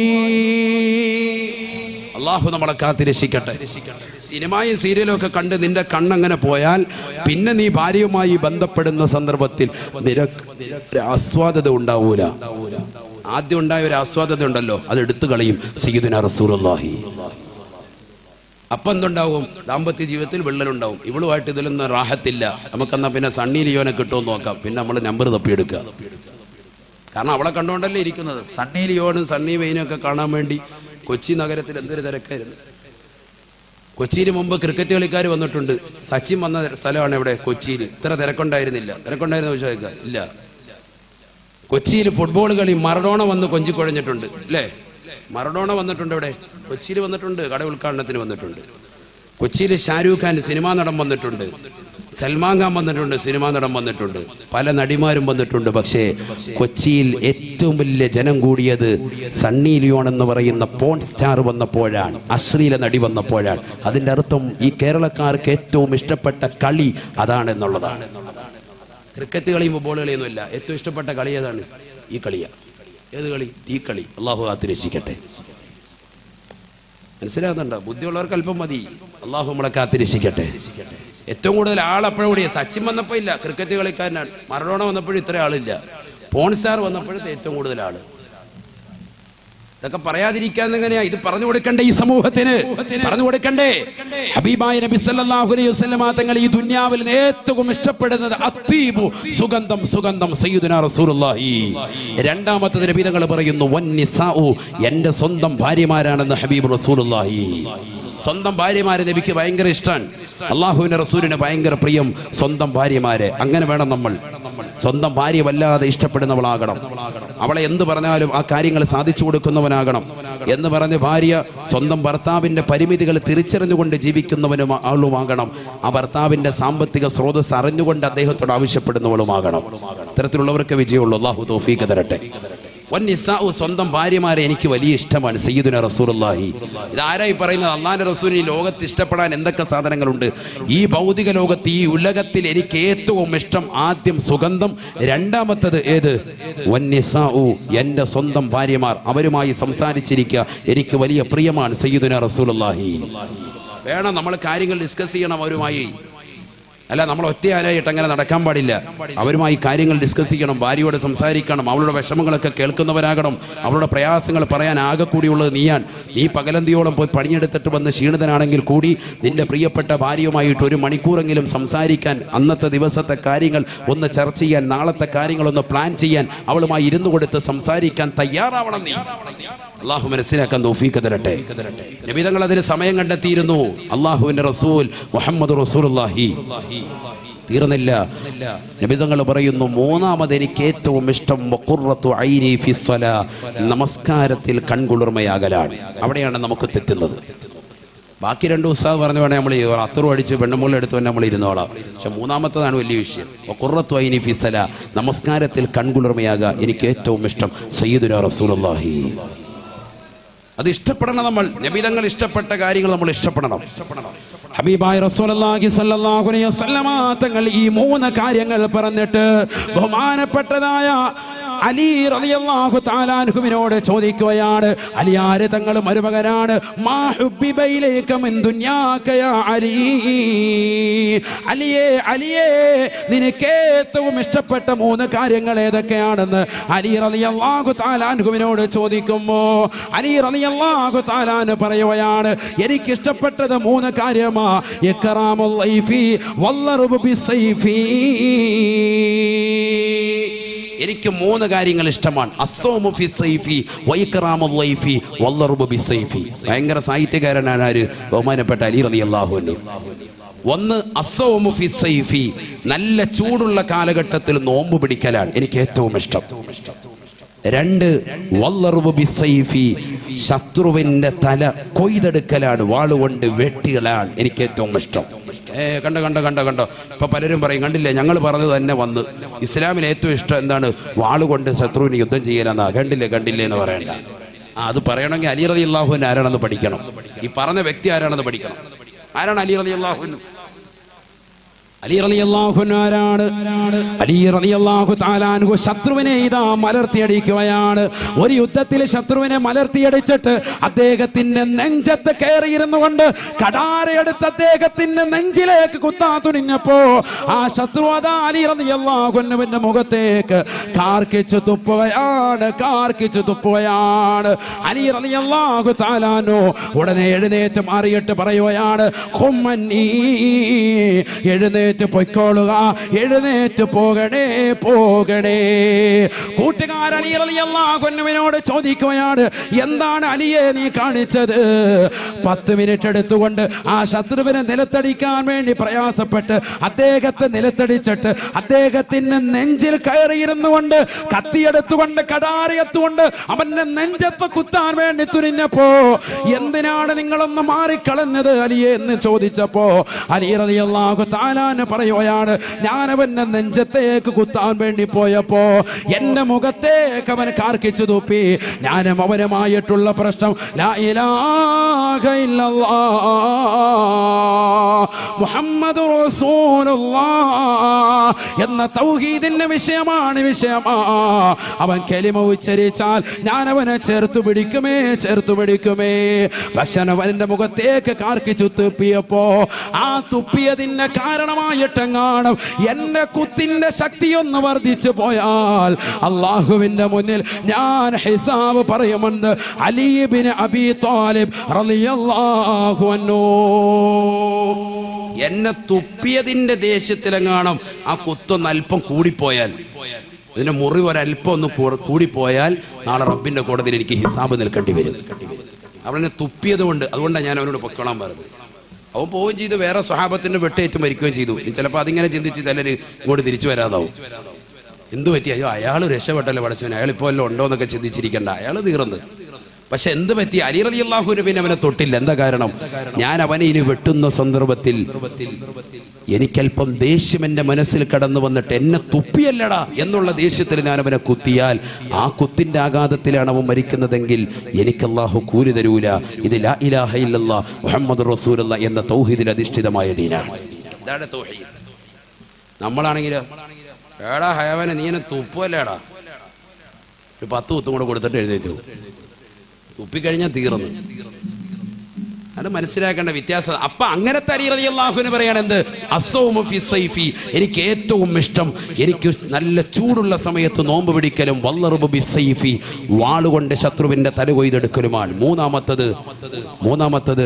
അള്ളാഹു നമ്മളെ കാത്തിരക്ഷിക്കട്ടെ സിനിമയും സീരിയലും ഒക്കെ കണ്ട് നിന്റെ കണ്ണങ്ങനെ പോയാൽ പിന്നെ നീ ഭാര്യയുമായി ബന്ധപ്പെടുന്ന സന്ദർഭത്തിൽ നിനക്ക് ഒരു ആസ്വാദത ഉണ്ടാവൂല ആദ്യം ഉണ്ടായ ഒരു ആസ്വാദത ഉണ്ടല്ലോ അത് എടുത്തു കളയും സയ്യിദുന റസൂലുള്ളാഹി അപ്പം എന്തുണ്ടാവും ദാമ്പത്യ ജീവിതത്തിൽ വിള്ളലുണ്ടാവും ഇവളുമായിട്ട് ഇതിലൊന്നും റാഹത്തില്ല നമുക്കെന്നാ പിന്നെ സണ്ണി ലിയോനെ കിട്ടുമെന്ന് നോക്കാം പിന്നെ നമ്മൾ നമ്പർ തപ്പിയെടുക്കുക കാരണം അവളെ കണ്ടുകൊണ്ടല്ലേ ഇരിക്കുന്നത് സണ്ണി ലിയോനും സണ്ണി വെയിനും ഒക്കെ കാണാൻ വേണ്ടി കൊച്ചി നഗരത്തിൽ എന്തൊരു തിരക്കായിരുന്നു കൊച്ചിയിൽ മുമ്പ് ക്രിക്കറ്റ് കളിക്കാർ വന്നിട്ടുണ്ട് സച്ചിൻ വന്ന സ്ഥലമാണ് ഇവിടെ കൊച്ചിയിൽ ഇത്ര തിരക്കുണ്ടായിരുന്നില്ല തിരക്കുണ്ടായിരുന്ന ചോദിച്ചാൽ ഇല്ല കൊച്ചിയിൽ ഫുട്ബോൾ കളി മറഡോണ വന്ന് കൊഞ്ചിക്കുഴഞ്ഞിട്ടുണ്ട് അല്ലേ മറഡോണ വന്നിട്ടുണ്ട് ഇവിടെ കൊച്ചിയിൽ വന്നിട്ടുണ്ട് കട ഉദ്ഘാടനത്തിന് വന്നിട്ടുണ്ട് കൊച്ചിയിൽ ഷാരൂഖ് ഖാൻ സിനിമാ നടൻ വന്നിട്ടുണ്ട് സൽമാൻ ഖാൻ വന്നിട്ടുണ്ട് സിനിമാ നടൻ വന്നിട്ടുണ്ട് പല നടിമാരും വന്നിട്ടുണ്ട് പക്ഷേ കൊച്ചിയിൽ ഏറ്റവും വലിയ ജനം കൂടിയത് സണ്ണി ലിയോൺ എന്ന് പറയുന്ന പോൺ സ്റ്റാർ വന്നപ്പോഴാണ് അശ്ലീല നടി വന്നപ്പോഴാണ് അതിൻ്റെ അർത്ഥം ഈ കേരളക്കാർക്ക് ഏറ്റവും ഇഷ്ടപ്പെട്ട കളി അതാണെന്നുള്ളതാണ് ക്രിക്കറ്റ് കളിയും ഫുട്ബോൾ കളിയൊന്നുമില്ല ഏറ്റവും ഇഷ്ടപ്പെട്ട കളി ഏതാണ് ഈ കളിയാ ഏത് കളി ഈ കളി അള്ളാഹു കാത്ത് രക്ഷിക്കട്ടെ മനസ്സിലാകുന്നുണ്ടോ ബുദ്ധിയുള്ളവർക്ക് അല്പം മതി അള്ളാഹു നമ്മളെ കാത്ത് രക്ഷിക്കട്ടെ ഏറ്റവും കൂടുതൽ ആൾ അപ്പോഴും കൂടിയ സച്ചിൻ വന്നപ്പോൾ ഇല്ല ക്രിക്കറ്റ് കളിക്കാരനാണ് മറഡോണ വന്നപ്പോഴും ഇത്ര ആളില്ല പോൺ സ്റ്റാർ വന്നപ്പോഴത്തെ ഏറ്റവും കൂടുതൽ ആള് ഇതൊക്കെ പറയാതിരിക്കാൻ എങ്ങനെയാ ഇത് പറഞ്ഞു കൊടുക്കണ്ടേ ഈ സമൂഹത്തിന് പറഞ്ഞു കൊടുക്കണ്ടേ ഹബീബായ നബി സല്ലല്ലാഹു അലൈഹി വസല്ലമ തങ്ങൾ ഈ ദുനിയാവിൽ ഏറ്റവും ഇഷ്ടപ്പെടുന്നത് അത്തീബു സുഗന്ധം സുഗന്ധം സയ്യിദുനാ റസൂലുള്ളാഹി രണ്ടാമത്തെ നബി തങ്ങൾ പറയുന്നു വന്നിസാഉ എൻ്റെ സ്വന്തം ഭാര്യമാരാണെന്ന് ഹബീബ് റസൂലുള്ളാഹി സ്വന്തം ഭാര്യമാരെ നബിക്ക് ഭയങ്കര ഇഷ്ടമാണ് അള്ളാഹുവിന്റെ റസൂലിന് ഭയങ്കര പ്രിയം സ്വന്തം ഭാര്യമാരെ അങ്ങനെ വേണം നമ്മൾ സ്വന്തം ഭാര്യ വല്ലാതെ ഇഷ്ടപ്പെടുന്നവളാകണം അവളെ എന്ത് പറഞ്ഞാലും ആ കാര്യങ്ങൾ സാധിച്ചു കൊടുക്കുന്നവനാകണം എന്ന് പറഞ്ഞ് ഭാര്യ സ്വന്തം ഭർത്താവിന്റെ പരിമിതികൾ തിരിച്ചറിഞ്ഞുകൊണ്ട് ജീവിക്കുന്നവനും ആളുമാകണം ആ ഭർത്താവിന്റെ സാമ്പത്തിക സ്രോതസ് അറിഞ്ഞുകൊണ്ട് അദ്ദേഹത്തോട് ആവശ്യപ്പെടുന്നവളുമാകണം ഇത്തരത്തിലുള്ളവർക്ക് വിജയമുള്ളൂ അള്ളാഹു തോഫീക്ക് തരട്ടെ വന്നിസാഉ സ്വന്തം ഭാര്യമാരെ എനിക്ക് വലിയ ഇഷ്ടമാണ് സയ്യിദുന റസൂലുള്ളാഹി ഇത് ആരായി പറയുന്നത് അള്ളാഹിന്റെ റസൂലിന് ഈ ലോകത്ത് ഇഷ്ടപ്പെടാൻ എന്തൊക്കെ സാധനങ്ങളുണ്ട് ഈ ഭൗതിക ലോകത്ത് ഈ ഉലകത്തിൽ എനിക്ക് ഏറ്റവും ഇഷ്ടം ആദ്യം സുഗന്ധം രണ്ടാമത്തത് ഏത് വന്നിസാഉ എൻ്റെ സ്വന്തം ഭാര്യമാർ അവരുമായി സംസാരിച്ചിരിക്കുക എനിക്ക് വലിയ പ്രിയമാണ് സയ്യിദുന റസൂലുള്ളാഹി വേണം നമ്മൾ കാര്യങ്ങൾ ഡിസ്കസ് ചെയ്യണം അവരുമായി അല്ല നമ്മൾ ഒറ്റയാനായിട്ട് അങ്ങനെ നടക്കാൻ പാടില്ല അവരുമായി കാര്യങ്ങൾ ഡിസ്കസ് ചെയ്യണം ഭാര്യയോട് സംസാരിക്കണം അവളുടെ വിഷമങ്ങളൊക്കെ കേൾക്കുന്നവരാകണം അവളുടെ പ്രയാസങ്ങൾ പറയാൻ ആകെ കൂടിയുള്ളത് നീയാൻ നീ പകലന്തിയോളം പോയി പണിയെടുത്തിട്ട് വന്ന് ക്ഷീണിതനാണെങ്കിൽ കൂടി നിന്റെ പ്രിയപ്പെട്ട ഭാര്യയുമായിട്ട് ഒരു മണിക്കൂറെങ്കിലും സംസാരിക്കാൻ അന്നത്തെ ദിവസത്തെ കാര്യങ്ങൾ ഒന്ന് ചർച്ച ചെയ്യാൻ നാളത്തെ കാര്യങ്ങൾ ഒന്ന് പ്ലാൻ ചെയ്യാൻ അവളുമായി ഇരുന്നു കൊടുത്ത് സംസാരിക്കാൻ തയ്യാറാവണം നീ അള്ളാഹു മനസ്സിലാക്കാൻ തൗഫീഖ് തരട്ടെ നബിതങ്ങൾ അതിന് സമയം കണ്ടെത്തിയിരുന്നു അള്ളാഹുവിന്റെ റസൂൽ മുഹമ്മദ് റസൂലുള്ളാഹി തീർന്നില്ല നബിതങ്ങൾ പറയുന്നു മൂന്നാമത് എനിക്ക് ഏറ്റവും ഇഷ്ടം വഖുറത്തു ഐനി ഫി സ്വലാ. നമസ്കാരത്തിൽ കൺകുളിർമയാകലാണ് അവിടെയാണ് നമുക്ക് തെറ്റുന്നത് ബാക്കി രണ്ട് ഉസ്താദ് പറഞ്ഞു വേണേൽ നമ്മൾ അത്തറും അടിച്ച് പെണ്ണുമ്പോൾ എടുത്ത് തന്നെ നമ്മൾ ഇരുന്നോളാം പക്ഷെ മൂന്നാമത്തതാണ് വലിയ വിഷയം വഖുറത്തു ഐനി ഫി സ്വലാ. നമസ്കാരത്തിൽ കൺകുളിർമയാകുക എനിക്ക് ഏറ്റവും ഇഷ്ടം സയ്യിദുന റസൂലുള്ളാഹി അത് ഇഷ്ടപ്പെടണം നമ്മൾ നബിതങ്ങൾ ഇഷ്ടപ്പെട്ട കാര്യങ്ങൾ നമ്മൾ ഇഷ്ടപ്പെടണം ഹബീബായ റസൂലുള്ളാഹി സ്വല്ലല്ലാഹു അലൈഹി വസല്ലമ തങ്ങൾ ഈ മൂന്ന് കാര്യങ്ങൾ പറഞ്ഞിട്ട് ബഹുമാനപ്പെട്ടതായ അലി റളിയല്ലാഹു തആല അൻഹുവിനോട് ചോദിക്കുകയാണ് അലിയാര് തങ്ങൾ മരുമകനാണ് മാ ഹുബ്ബിബ ഇലൈക മിൻ ദുനിയാക യാ അലി അലിയേ അലിയേ നിനക്ക് ഏറ്റവും ഇഷ്ടപ്പെട്ട മൂന്ന് കാര്യങ്ങൾ ഏതൊക്കെയാണെന്ന് അലി റളിയല്ലാഹു തആല അൻഹുവിനോട് ചോദിക്കുമ്പോ അലി റളിയല്ലാഹു തആല അൻഹു പറയുകയാണ് എനിക്ക് ഇഷ്ടപ്പെട്ടത് മൂന്ന് കാര്യമാ ഇക്റാമുൽ ലൈഫി വല്ലറുബു ബിസൈഫി എനിക്ക് മൂന്ന് കാര്യങ്ങൾ ഇഷ്ടമാണ് അസ്സോമു ഫി സൈഫി വൈക്റാമുൽ ലൈഫി വല്ലറുബു ബിസൈഫി ഭയങ്കര സാഹിത്യകാരനാണ് ആര് ബഹുമാനപ്പെട്ട അലി റളിയല്ലാഹു അൻഹു ഒന്ന് അസ്സോമു ഫി സൈഫി നല്ല ചൂടുള്ള കാലഘട്ടത്തിൽ നോമ്പ് പിടിക്കലാണ് എനിക്ക് ഏറ്റവും ഇഷ്ടം രണ്ട് വല്ലറുബു ബിസൈഫി ശത്രുവിന്റെ തല കൊയ്തെടുക്കലാണ് വാളുകൊണ്ട് വെട്ടികളാണ് എനിക്ക് ഏറ്റവും ഇഷ്ടം ഏ കണ്ടോ കണ്ടോ കണ്ടോ കണ്ടോ ഇപ്പൊ പലരും പറയും കണ്ടില്ലേ ഞങ്ങൾ പറഞ്ഞത് തന്നെ വന്ന് ഇസ്ലാമിന് ഏറ്റവും ഇഷ്ടം എന്താണ് വാളുകൊണ്ട് ശത്രുവിന് യുദ്ധം ചെയ്യലെന്നാ കണ്ടില്ലേ കണ്ടില്ലേ എന്ന് പറയണ്ട ആ അത് പറയണമെങ്കിൽ അലി റലി അള്ളാഹുവിന് ആരാണെന്ന് പഠിക്കണം ഈ പറഞ്ഞ വ്യക്തി ആരാണെന്ന് പഠിക്കണം ആരാണ് അലി റലി അള്ളാഹുവിന് അലി റളിയല്ലാഹു അൻഹു ആരാണ് അലി റളിയല്ലാഹു തആല അൻഹു ശത്രുവിനെ ഇതാ മലർത്തിയടിക്കുകയാണ് ഒരു യുദ്ധത്തിൽ ശത്രുവിനെ മലർത്തിയടിച്ചിട്ട് അദ്ദേഹത്തിന്റെ നെഞ്ചത്ത് കയറിയിരുന്നു കൊണ്ട് കടാരയെടുത്ത് അദ്ദേഹത്തിന്റെ നെഞ്ചിലേക്ക് കുത്താൻ തുനിഞ്ഞപ്പോ ആ ശത്രു അതാ അലി റളിയല്ലാഹു അൻഹുവിന്റെ മുഖത്തേക്ക് കാർക്കിച്ചു തുപ്പുകയാണ് കാർക്കിച്ചു തുപ്പുകയാണ് അലി റളിയല്ലാഹു തആല അൻഹു ഉടനെ എഴുന്നേറ്റ് മാറിയിട്ട് പറയുകയാണ് ഖുമ്മന്നീ എഴുന്നേറ്റ് പൊയ്ക്കോളുക എഴുന്നേറ്റ് പോകണേ പോകണേ കൂട്ടുകാർ അലി റളിയല്ലാഹുവിനോട് ചോദിക്കുകയാണ് എന്താണ് അലിയെ നീ കാണിച്ചത് പത്ത് മിനിറ്റ് എടുത്തുകൊണ്ട് ആ ശത്രുവിനെ നിലത്തടിക്കാൻ വേണ്ടി പ്രയാസപ്പെട്ട് അദ്ദേഹത്തെ നിലത്തടിച്ചിട്ട് അദ്ദേഹത്തിന്റെ നെഞ്ചിൽ കയറിയിരുന്നു കൊണ്ട് കത്തിയെടുത്തുകൊണ്ട് കടാരയെത്തുകൊണ്ട് അവന്റെ നെഞ്ചത്ത് കുത്താൻ വേണ്ടി തുനിഞ്ഞപ്പോ എന്തിനാണ് നിങ്ങളൊന്ന് മാറിക്കളഞ്ഞത് അലിയെ എന്ന് ചോദിച്ചപ്പോ അലി റളിയല്ലാഹു താലാന് പറയുകയാണ് ഞാൻ അവന്റെ നെഞ്ചത്തേക്ക് കുത്താൻ വേണ്ടി പോയപ്പോ എന്റെ മുഖത്തേക്ക് അവൻ കാർക്കിച്ചു തുപ്പി ഞാനും അവനുമായിട്ടുള്ള പ്രശ്നം ലാ ഇലാഹ ഇല്ലല്ലാഹ് മുഹമ്മദ് എന്ന തൗഹീദിന്റെ വിഷയമാണ് വിഷയമാ അവൻ കെലിമ ഉച്ചരിച്ചാൽ ഞാൻ അവനെ ചേർത്തു പിടിക്കുമേ ചേർത്തു പിടിക്കുമേ പക്ഷെ അവന്റെ മുഖത്തേക്ക് കാർക്കിച്ചു തുപ്പിയപ്പോ ആ തുപ്പിയതിന്റെ കാരണമായിട്ടെങ്ങാണം എന്റെ കുത്തിന്റെ ശക്തി ഒന്ന് വർദ്ധിച്ചു പോയാൽ അള്ളാഹുവിന്റെ മുന്നിൽ ഞാൻ ഹിസാബ് പറയുമെന്ന് അലീബിന് അബി താലിബ് റളിയല്ലാഹു അൻഹു എന്നെ തുപ്പിയതിന്റെ ദേഷ്യത്തിലെങ്ങാണം ആ കുത്തൊന്ന് അല്പം കൂടിപ്പോയാൽ ഇതിന്റെ മുറിവ് ഒരല്പം ഒന്ന് കൂ- കൂടിപ്പോയാൽ നാളെ റബ്ബിന്റെ കോടതിയിൽ എനിക്ക് ഹിസാബ് നിൽക്കേണ്ടി വരും അവനെ തുപ്പിയത് കൊണ്ട് അതുകൊണ്ടാണ് ഞാൻ അവനോട് പൊക്കോളാൻ പറഞ്ഞത് അവൻ പോവുകയും ചെയ്തു വേറെ സ്വഹാബത്തിന്റെ വെട്ടേറ്റ് മരിക്കുകയും ചെയ്തു ഇനി ചിലപ്പോൾ അതിങ്ങനെ ചിന്തിച്ച് ചിലര് ഇങ്ങോട്ട് തിരിച്ചു വരാതാവും എന്തു പറ്റി അയ്യോ അയാൾ രക്ഷപ്പെട്ടല്ലോ പഠിച്ചവൻ അയാൾ ഇപ്പോൾ വല്ലതും ഉണ്ടോ എന്നൊക്കെ ചിന്തിച്ചിരിക്കണ്ട അയാൾ തീർന്ന് പക്ഷെ എന്ത് പറ്റി അലി റലി അള്ളാഹുവിന് പിന്നെ അവനെ തൊട്ടില്ല എന്താ കാരണം ഞാൻ അവനെ ഇനി വെട്ടുന്ന സന്ദർഭത്തിൽ എനിക്കല്പം ദേഷ്യം എൻ്റെ മനസ്സിൽ കടന്നു വന്നിട്ട് എന്നെ തുപ്പിയല്ലടാ എന്നുള്ള ദേഷ്യത്തിൽ ഞാൻ അവനെ കുത്തിയാൽ ആ കുത്തിൻ്റെ ആഘാതത്തിലാണ് അവൻ മരിക്കുന്നതെങ്കിൽ എനിക്ക് അള്ളാഹു കൂലി തരൂല ഇത് ലാ ഇലാഹ ഇല്ലല്ലാ മുഹമ്മദ് റസൂലുള്ള എന്ന തൗഹീദിൽ അധിഷ്ഠിതമായ ദീനാണ് ഇതാണ് തൗഹീദ് നമ്മളാണെങ്കിൽ ഏടാ ഹയവനെ നീ എന്നെ തുപ്പല്ലേടാ ഒരു പത്ത് കുത്തും കൂടെ കൊടുത്തിട്ട് എഴുന്നേറ്റ് പോകും തുപ്പിക്കഴിഞ്ഞാൽ തീർന്നു അത് മനസ്സിലാക്കേണ്ട വ്യത്യാസം അപ്പൊ അങ്ങനത്തെ അലിയല്ലാഹുവിന് പറയാണ് എന്ത് അസൗമു ഫി സൈഫി എനിക്ക് ഏറ്റവും ഇഷ്ടം എനിക്ക് നല്ല ചൂടുള്ള സമയത്ത് നോമ്പ് പിടിക്കലും വല്ലറുബു ബി സൈഫി വാളുകൊണ്ട് ശത്രുവിന്റെ തല കൊയ്തെടുക്കലുമാണ് മൂന്നാമത്തത് മൂന്നാമത്തത്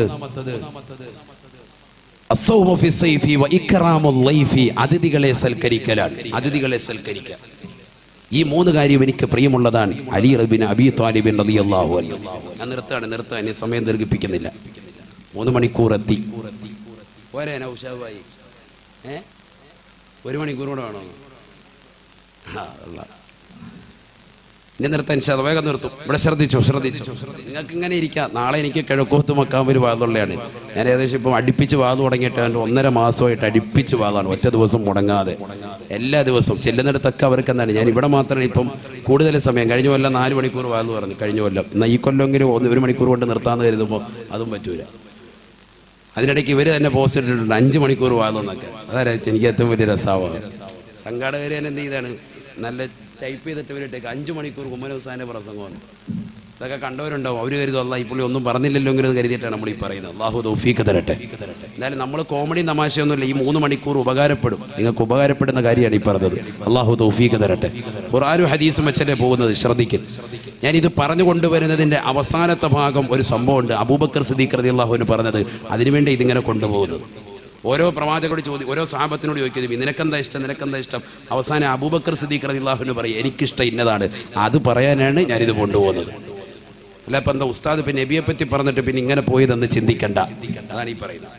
അസൗമു ഫി സൈഫി വ ഇക്റാമുൽ ലൈഫി അതിഥികളെ സൽക്കരിക്കലാണ് അതിഥികളെ സൽക്കരിക്കുക ഈ മൂന്ന് കാര്യം എനിക്ക് പ്രിയമുള്ളതാണ് അലി റബിൻ അബി താലിബിൻ റളിയല്ലാഹു അൻഹു ഞാൻ നിർത്താണ് നിർത്താൻ ഇനി സമയം ദീർഘിപ്പിക്കുന്നില്ല മൂന്ന് മണിക്കൂർ എത്തി പോരെ നൗഷാബായി ഏ ഒരു മണിക്കൂർ കൂടെ വേണോ ആ, ഉള്ള. ഇനി നിർത്താൻ ശത വേഗം നിർത്തും ഇവിടെ ശ്രദ്ധിച്ചു ശ്രദ്ധിച്ചു നിങ്ങൾക്ക് ഇങ്ങനെ ഇരിക്കാം നാളെ എനിക്ക് കിഴക്കോത്ത് മക്കാമ്പൊരു വാതുള്ളതാണ് ഞാൻ ഏകദേശം ഇപ്പം അടുപ്പിച്ച് വാതു തുടങ്ങിയിട്ട് എൻ്റെ ഒന്നര മാസമായിട്ട് അടുപ്പിച്ച് വാതാണ് ഒറ്റ ദിവസം മുടങ്ങാതെ എല്ലാ ദിവസവും ചെല്ലുന്നിടത്തൊക്കെ അവർക്ക് എന്താണ് ഞാൻ ഇവിടെ മാത്രമേ ഇപ്പം കൂടുതൽ സമയം കഴിഞ്ഞ കൊല്ലം നാല് മണിക്കൂർ വാതു പറഞ്ഞു കഴിഞ്ഞ കൊല്ലം എന്നാൽ ഈ കൊല്ലമെങ്കിലും ഒന്ന് ഒരു മണിക്കൂർ കൊണ്ട് നിർത്താമെന്ന് കരുതുമ്പോൾ അതും പറ്റൂല അതിനിടയ്ക്ക് ഇവർ തന്നെ പോസ്റ്റ് ഇട്ടിട്ടുണ്ട് അഞ്ച് മണിക്കൂർ വാദമെന്നൊക്കെ അതാരാ എനിക്ക് ഏറ്റവും വലിയ രസമാണ് സംഘാടകർ തന്നെ എന്ത് ചെയ്താണ് നല്ല ടൈപ്പ് ചെയ്തിട്ട് ഇവരിട്ടേക്ക് അഞ്ച് മണിക്കൂർ കുമ്മന ഹുസാൻ്റെ പ്രസംഗമാണ് ഇതൊക്കെ കണ്ടവരുണ്ടാവും അവർ കരുതും അല്ല ഇപ്പോൾ ഒന്നും പറഞ്ഞില്ലല്ലോ എങ്കിലും കരുതിയിട്ടാണ് നമ്മൾ ഈ പറയുന്നത് അള്ളാഹു തൗഫീക്ക് തരട്ടെ എന്നാലും നമ്മൾ കോമഡി തമാശയൊന്നുമില്ല ഈ മൂന്ന് മണിക്കൂർ ഉപകാരപ്പെടും നിങ്ങൾക്ക് ഉപകാരപ്പെടുന്ന കാര്യമാണ് ഈ പറഞ്ഞത് അള്ളാഹു തൗഫീക്ക് തരട്ടെ ഖുർആനും ഹദീസും വെച്ചല്ലേ പോകുന്നത് ശ്രദ്ധിക്കും ഞാൻ ഇത് പറഞ്ഞു കൊണ്ടുവരുന്നതിൻ്റെ അവസാനത്തെ ഭാഗം ഒരു സംഭവമുണ്ട് അബൂബക്കർ സിദ്ദീഖ് റതി അള്ളാഹുവിന് പറഞ്ഞത് അതിനുവേണ്ടി ഇതിങ്ങനെ കൊണ്ടുപോകുന്നത് ഓരോ പ്രവാചകരോട് ചോദ്യം ഓരോ സാഹബത്തിനോട് ചോദിക്കുന്നത് നിനക്കെന്താ ഇഷ്ടം നിനക്കെന്താ ഇഷ്ടം അവസാനം അബൂബക്കർ സിദ്ദീഖ് റതി അള്ളാഹുവിന് പറയും എനിക്കിഷ്ടം ഇന്നതാണ് അത് പറയാനാണ് ഞാനിത് കൊണ്ടുപോകുന്നത് അല്ല ഇപ്പം എന്താ ഉസ്താദ് പിന്നെ നബിയെ പറ്റി പറഞ്ഞിട്ട് പിന്നെ ഇങ്ങനെ പോയതെന്ന് ചിന്തിക്കണ്ട അതാണ് ഈ പറയുന്നത്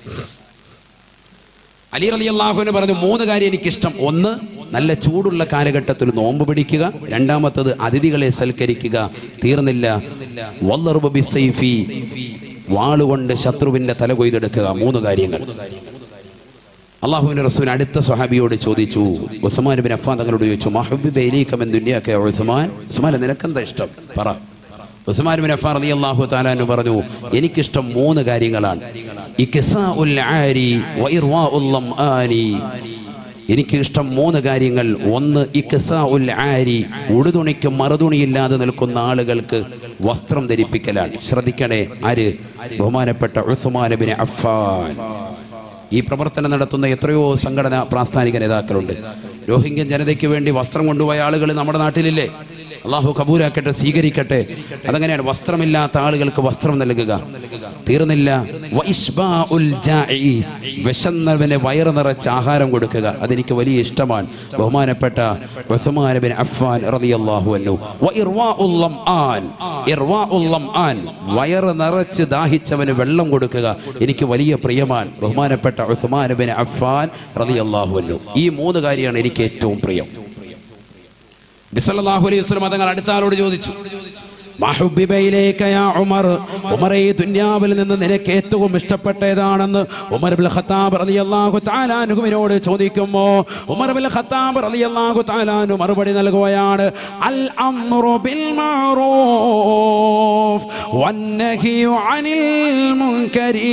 അലി അലി അള്ളാഹുവിന് പറഞ്ഞു മൂന്ന് കാര്യം എനിക്കിഷ്ടം ഒന്ന് നല്ല ചൂടുള്ള കാലഘട്ടത്തിൽ നോമ്പ് പിടിക്കുക രണ്ടാമത്തത് അതിഥികളെ സൽക്കരിക്കുക തീർന്നില്ല വല്ലറുബ ബിസൈഫി വാളുകൊണ്ട് ശത്രുവിന്റെ തല കൊയ്തെടുക്കുക മൂന്ന് കാര്യങ്ങൾ അള്ളാഹുവിന്റെ റസൂൽ അടുത്ത സ്വഹാബിയോട് ചോദിച്ചു ഉസ്മാൻ ബിൻ അഫ്ഫാൻ തങ്ങളോട് ചോദിച്ചു മഹബിബ് ഇലൈകം ദുനിയാക്കെ ഉസ്മാൻ ഉസ്മാൻ നിനക്കെന്താ ഇഷ്ടം പറ ഉസ്മാൻ ബിൻ അഫ്ഫാൻ റളിയല്ലാഹു തആല എന്ന് പറഞ്ഞു എനിക്കിഷ്ടം മൂന്ന് കാര്യങ്ങളാണ് ഇക്സാഉൽ ആരി വഇർവാഉൽ ലംആനി എനിക്ക് ഇഷ്ടം മൂന്ന് കാര്യങ്ങൾ ഒന്ന് ഇക്സാഉൽ ആരി ഉടുതുണിക്ക് മറുതുണിയില്ലാതെ നിൽക്കുന്ന ആളുകൾക്ക് വസ്ത്രം ധരിപ്പിക്കലാണ് ശ്രദ്ധിക്കണേ ആര് ബഹുമാനപ്പെട്ട ഉസ്മാൻ ബിൻ അഫ്ഫാൻ ഈ പ്രവർത്തനം നടത്തുന്ന എത്രയോ സംഘടന പ്രാസ്ഥാനിക നേതാക്കളുണ്ട് രോഹിംഗ്യൻ ജനതയ്ക്ക് വേണ്ടി വസ്ത്രം കൊണ്ടുപോയ ആളുകൾ നമ്മുടെ നാട്ടിലില്ലേ അള്ളാഹു കബൂരാക്കട്ടെ സ്വീകരിക്കട്ടെ അതങ്ങനെയാണ് വസ്ത്രമില്ലാത്ത ആളുകൾക്ക് വസ്ത്രം നൽകുക തീർന്നില്ല വഇശ്ബാഉൽ ജാഇ. വിശന്നവന് വയറ് നിറച്ച് ആഹാരം കൊടുക്കുക അതെനിക്ക് വലിയ ഇഷ്ടമാണ് ബഹുമാനപ്പെട്ട ഉസ്മാൻ ബിൻ അഫ്ഫാൻ റളിയല്ലാഹു അൻഹു വഇർവാഉൽ ലംആൻ. ഇർവാഉൽ ലംആൻ. വയറ് നിറച്ച് ദാഹിച്ചവന് വെള്ളം കൊടുക്കുക എനിക്ക് വലിയ പ്രിയമാണ് ബഹുമാനപ്പെട്ട ഉസ്മാൻ ബിൻ അഫ്ഫാൻ റളിയല്ലാഹു അൻഹു ഈ മൂന്ന് കാര്യമാണ് എനിക്ക് ഏറ്റവും പ്രിയം ബിസല്ലല്ലാഹു അലൈഹി വസല്ലം തങ്ങൾ അടുത്ത ആളോട് ചോദിച്ചു മഹുബിബയിലേക്ക് യാ ഉമർ ഉമർ ഈ ദുന്യാവിൽ നിന്ന് നിനക്ക് ഏറ്റവും ഇഷ്ടപ്പെട്ട ഏതാണെന്ന് ഉമർ ബിൽ ഖത്താബ് റളിയല്ലാഹു തആല അൻഹുവിനോട് ചോദിക്കുമോ ഉമർ ബിൽ ഖത്താബ് റളിയല്ലാഹു തആല അൻഹു മറുപടി നൽകുകയാണ് അൽ അംറു ബിൽ മഅറൂഫ് വന്നഹിയു അനിൽ മുൻകരി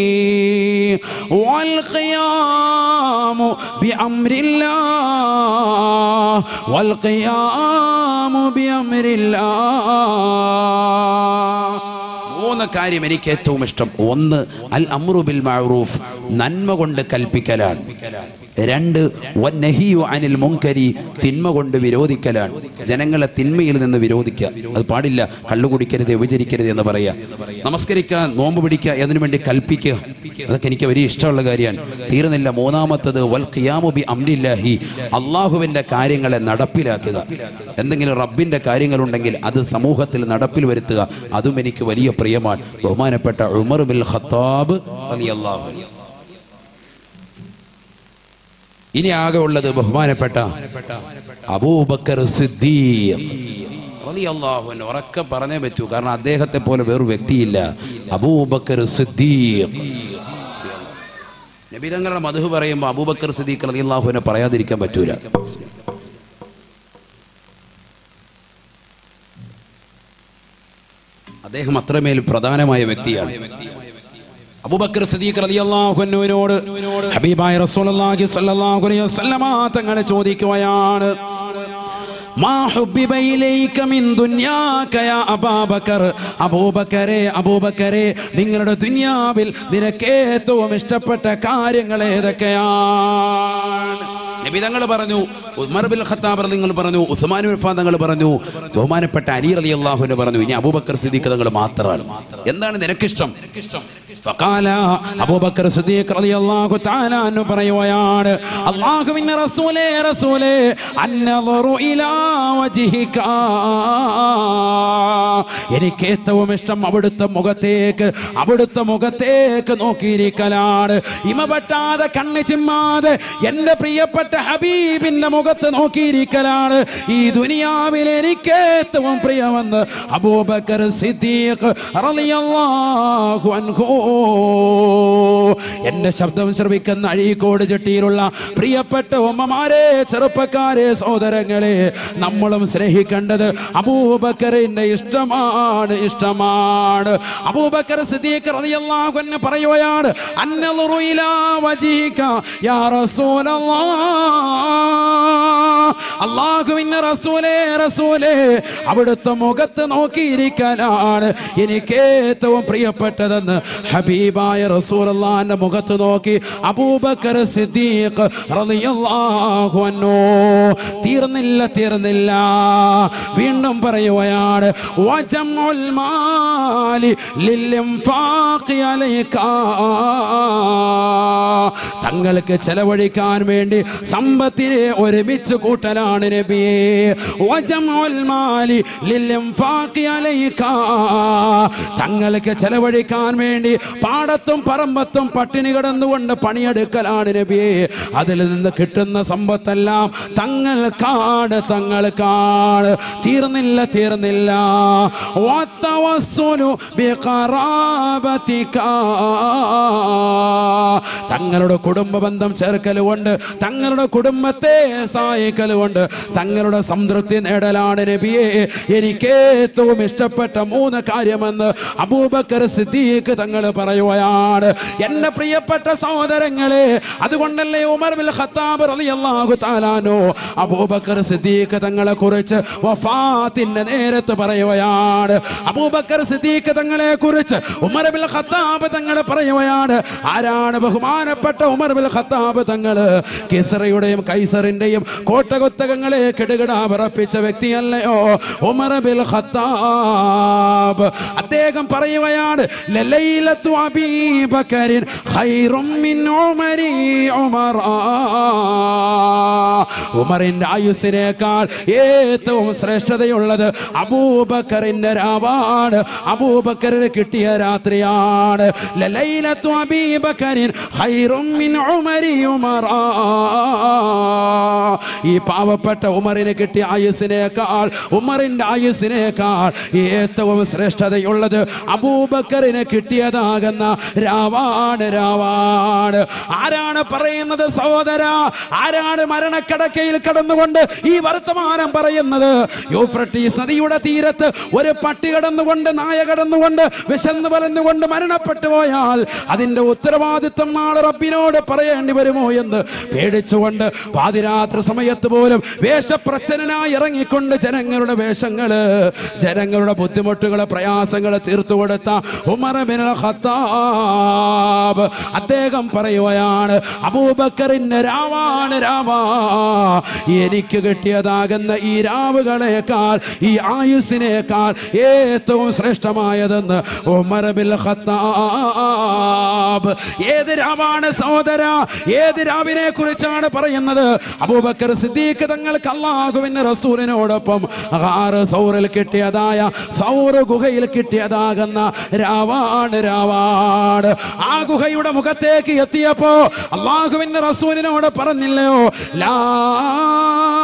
വൽ ഖിയാമു ബിഅംരില്ലാഹ് വൽ ഖിയാമു ബിഅംരില്ലാഹ് മൂന്ന് കാര്യം എനിക്ക് ഏറ്റവും ഇഷ്ടം ഒന്ന് അൽ അമ്രു ബിൽ മഅറൂഫ് നന്മ കൊണ്ട് കൽപ്പിക്കലാണ് രണ്ട് വന്നഹിയു അനിൽ മുങ്കരി തിന്മ കൊണ്ട് വിരോധിക്കലാണ് ജനങ്ങളെ തിന്മയിൽ നിന്ന് വിരോധിക്കുക അത് പാടില്ല കള്ളു കുടിക്കരുത് വ്യഭിചരിക്കരുത് എന്ന് പറയുക നമസ്കരിക്കുക നോമ്പ് പിടിക്കുക അതിനു വേണ്ടി കൽപ്പിക്കുക അതൊക്കെ എനിക്ക് വലിയ ഇഷ്ടമുള്ള കാര്യമാണ് തീർന്നില്ല മൂന്നാമത്തത് വൽ ഖിയാമു ബി അംരില്ലാഹി അള്ളാഹുവിൻ്റെ കാര്യങ്ങളെ നടപ്പിലാക്കുക എന്തെങ്കിലും റബ്ബിൻ്റെ കാര്യങ്ങളുണ്ടെങ്കിൽ അത് സമൂഹത്തിൽ നടപ്പിൽ വരുത്തുക അതും എനിക്ക് വലിയ പ്രിയമാണ് ബഹുമാനപ്പെട്ട ഉമർ ബിൽ ഖത്താബ് റളിയല്ലാഹു അൻഹു ഇനി ആകെ ഉള്ളത് ബഹുമാനപ്പെട്ട അബൂബക്കർ സിദ്ദീഖ് റളിയല്ലാഹു ഉറക്കെ പറഞ്ഞേ പറ്റൂ കാരണം അദ്ദേഹത്തെ പോലെ വേറൊരു വ്യക്തിയില്ല അബൂബക്കർ സിദ്ദീഖ് നബിതങ്ങളുടെ മധു പറയുമ്പോൾ അബൂബക്കർ സിദ്ദീഖ് റളിയല്ലാഹുവിനെ പറയാതിരിക്കാൻ പറ്റൂല അദ്ദേഹം അത്രമേൽ പ്രധാനമായ വ്യക്തിയാണ് അബൂബക്കർ സിദ്ദീഖ് റളിയല്ലാഹു അൻഹുവിനോട് ഹബീബായ റസൂലുള്ളാഹി സ്വല്ലല്ലാഹു അലൈഹി വസല്ലമ തങ്ങൾ ചോദിക്കുകയാണ് മാ ഹുബ്ബിബ ഇലൈക മിൻ ദുനിയാക യാ അബൂബക്കർ അബൂബക്കരെ അബൂബക്കരെ നിങ്ങളുടെ ദുനിയാവിൽ നിനക്ക് ഏറ്റവും ഇഷ്ടപ്പെട്ട കാര്യങ്ങൾ ഏതൊക്കെയാണ് നബി തങ്ങൾ പറഞ്ഞു ഉമർ ബിൻ ഖത്താബ് നിങ്ങൾ പറഞ്ഞു ഉസ്മാൻ ബിൻ അഫ്ഫാൻ തങ്ങൾ പറഞ്ഞു ബഹുമാനപ്പെട്ട അലി റളിയല്ലാഹു പറഞ്ഞു ഇനി അബൂബക്കർ സിദ്ദീഖ് തങ്ങൾ മാത്രമാണ് എന്താണ് നിനക്കിഷ്ടം ഫഖാല അബൂബക്കർ സിദ്ദീഖ് റളിയല്ലാഹു തആല അൻഹു പറയുകയാണ് അല്ലാഹുവിന്റെ റസൂലേ റസൂലേ അന്നദറു ഇലാ വജ്ഹിക എനിക്ക് ഏറ്റവും ഇഷ്ടം അവിടുത്തെ മുഖത്തേക്ക് അവിടുത്തെ മുഖത്തേക്ക് നോക്കിയിരിക്കലാണ് ഇമ പറ്റാതെ കണ്ണ് ചിമ്മാതെ എന്റെ പ്രിയപ്പെട്ട ഹബീബിന്റെ മുഖത്ത് നോക്കിയിരിക്കലാണ് ഈ ദുനിയാവിൽ എനിക്ക് ഏറ്റവും പ്രിയമെന്ന് അബൂബക്കർ സിദ്ദീഖ് റളിയല്ലാഹു അൻഹു എന്റെ ശബ്ദം ശ്രവിക്കുന്ന അഴീക്കോട് ചട്ടിയിലുള്ള പ്രിയപ്പെട്ട ഉമ്മമാരെ ചെറുപ്പക്കാരെ സഹോദരങ്ങളെ നമ്മളും സ്നേഹിക്കേണ്ടത് അബൂബക്കറിന്റെ ഇഷ്ടമാണ് ഇഷ്ടമാണ് അബൂബക്കർ സിദ്ദീഖ് റളിയല്ലാഹു അൻഹു പറയുകയാണ് അന്നളുറു ഇലാ വജിഹിക യാ റസൂലല്ലാഹ് അള്ളാഹുവിന്റെ റസൂലേ റസൂലേ അവിടുത്തെ മുഖത്ത് നോക്കിയിരിക്കാനാണ് എനിക്ക് ഏറ്റവും പ്രിയപ്പെട്ടതെന്ന് ഹബീബായ റസൂലല്ലാന്റെ മുഖത്ത് നോക്കി അബൂബക്കർ സിദ്ദീഖ് റളിയല്ലാഹു അൻഹു തീർന്നില്ല തീർന്നില്ല വീണ്ടും പറയുകയാണ് വജമുൽ മാലി ലിൽഇൻഫാഖി അലൈക തങ്ങൾക്ക് ചെലവഴിക്കാൻ വേണ്ടി സമ്പത്തിനെ ഒരുമിച്ച് കൂട്ടലാണ് നബിയെ വജമുൽ മാലി ലിൽഇൻഫാഖി അലൈക തങ്ങൾക്ക് ചെലവഴിക്കാൻ വേണ്ടി പാടത്തും പറമ്പത്തും പട്ടിണി കിടന്നുകൊണ്ട് പണിയെടുക്കലാണ് നബിയെ അതിൽ നിന്ന് കിട്ടുന്ന സമ്പത്തെല്ലാം തങ്ങൾക്കാണ് തങ്ങൾക്കാണ് തീർന്നില്ല തീർന്നില്ല വത്തവസ്സുലു ബിഖറാബതിക. തങ്ങളുടെ കുടുംബ ബന്ധം ചേർക്കൽ കൊണ്ട് തങ്ങളുടെ കുടുംബത്തെ സഹായിക്കൽ കൊണ്ട് തങ്ങളുടെ സംതൃപ്തി നേടലാണ് നബിയെ എനിക്ക് ഏറ്റവും ഇഷ്ടപ്പെട്ട മൂന്ന് കാര്യമെന്ന് അബൂബക്കർ സിദ്ദീഖ് തങ്ങൾ പറയുകയാണ് എന്റെ പ്രിയപ്പെട്ട സഹോദരങ്ങളെ അതുകൊണ്ടല്ലേ ഉമർ ബിൻ ഖത്താബ് റളിയല്ലാഹു തആലാനോ അബൂബക്കർ സിദ്ദീഖ് തങ്ങളെ കുറിച്ച് വഫാത്തിന്റെ നേരത്ത് പറയുകയാണ് അബൂബക്കർ സിദ്ദീഖ് തങ്ങളെ കുറിച്ച് ഉമർ ബിൻ ഖത്താബ് തങ്ങൾ പറയുകയാണ് ആരാണ് ബഹുമാനപ്പെട്ട ഉമർ ബിൻ ഖത്താബ് തങ്ങള് കിസറയുടെയും കൈസറിന്റെയും കോട്ടകൊത്തകങ്ങളെ കിടുകിടാ വിറപ്പിച്ച വ്യക്തിയല്ലയോ ഉമർ ബിൻ ഖത്താബ് അദ്ദേഹം പറയുകയാണ് ലലൈലത്തു അബീ ബക്കറിൻ ഖൈറും മിൻ ഉമരി ഉമർ ഉമറിന്റെ ആയുസ്സിനേക്കാൾ ഏറ്റവും ശ്രേഷ്ഠതയുള്ളത് അബൂബക്കറിന്റെ രാവാണ് അബൂബക്കറിന് കിട്ടിയ രാത്രിയാണ് ലലൈലത്തു അബീ ബക്കറിൻ ഖൈറും മിൻ ഉമരി ഉമർ ഈ പാവപ്പെട്ട ഉമറിന് കിട്ടിയ ആയുസ്സിനേക്കാൾ ഉമറിന്റെ ആയുസ്സിനേക്കാൾ ഏറ്റവും ശ്രേഷ്ഠതയുള്ളത് അബൂബക്കറിന് കിട്ടിയതാകുന്ന രാവാണ് രാവാണ് ആരാണ് പറയുന്നത് സഹോദര ആരാണ് മരണക്കടക്കയിൽ കടന്നുകൊണ്ട് ഈ വർത്തമാനം പറയുന്നത് യൂഫ്രട്ടീസ് നദിയുടെ തീരത്ത് ഒരു പട്ടി കടന്നുകൊണ്ട് നായ കടന്നുകൊണ്ട് വിശന്ന് പറഞ്ഞുകൊണ്ട് മരണപ്പെട്ടു പോയാൽ അതിന്റെ ഉത്തരവാദിത്വം നാളെ റബ്ബിനോട് പറയേണ്ടി വരുമോ എന്ന് പേടിച്ചുകൊണ്ട് പാതിരാത്രി സമയത്ത് പോലും വേഷപ്രച്ഛനായി ഇറങ്ങിക്കൊണ്ട് ജനങ്ങളുടെ വേഷങ്ങള് ജനങ്ങളുടെ ബുദ്ധിമുട്ടുകള് പ്രയാസങ്ങള് തീർത്തു കൊടുത്ത ഉമർ ബിൻ ഖത്താബ് അദ്ദേഹം പറയുകയാണ് അബൂബക്കറിന്റെ രാവാണ് രാവാ എനിക്ക് കിട്ടിയതാകുന്ന ഈ രാവുകളേക്കാൾ ഈ ആയുസിനേക്കാൾ ഏറ്റവും ശ്രേഷ്ഠമായതെന്ന് ഉമർ ബിൻ ഖത്താബ് ഏത് രാവാണ് സഹോദര ഏത് രാവിനെ കുറിച്ചാണ് പറയുന്നത് അബൂബക്കർ സിദ്ദീഖ് തങ്ങൾക്ക് അള്ളാഹുവിന്റെ റസൂലിനോടൊപ്പം ആറ് സൗറിൽ കിട്ടിയതായ സൗറ് ഗുഹയിൽ കിട്ടിയതാകുന്ന രാവാണ് രാവാണ് ആ ഗുഹയുടെ മുഖത്തേക്ക് എത്തിയപ്പോ അള്ളാഹുവിന്റെ റസൂലിനോട് പറഞ്ഞില്ലയോ ലാ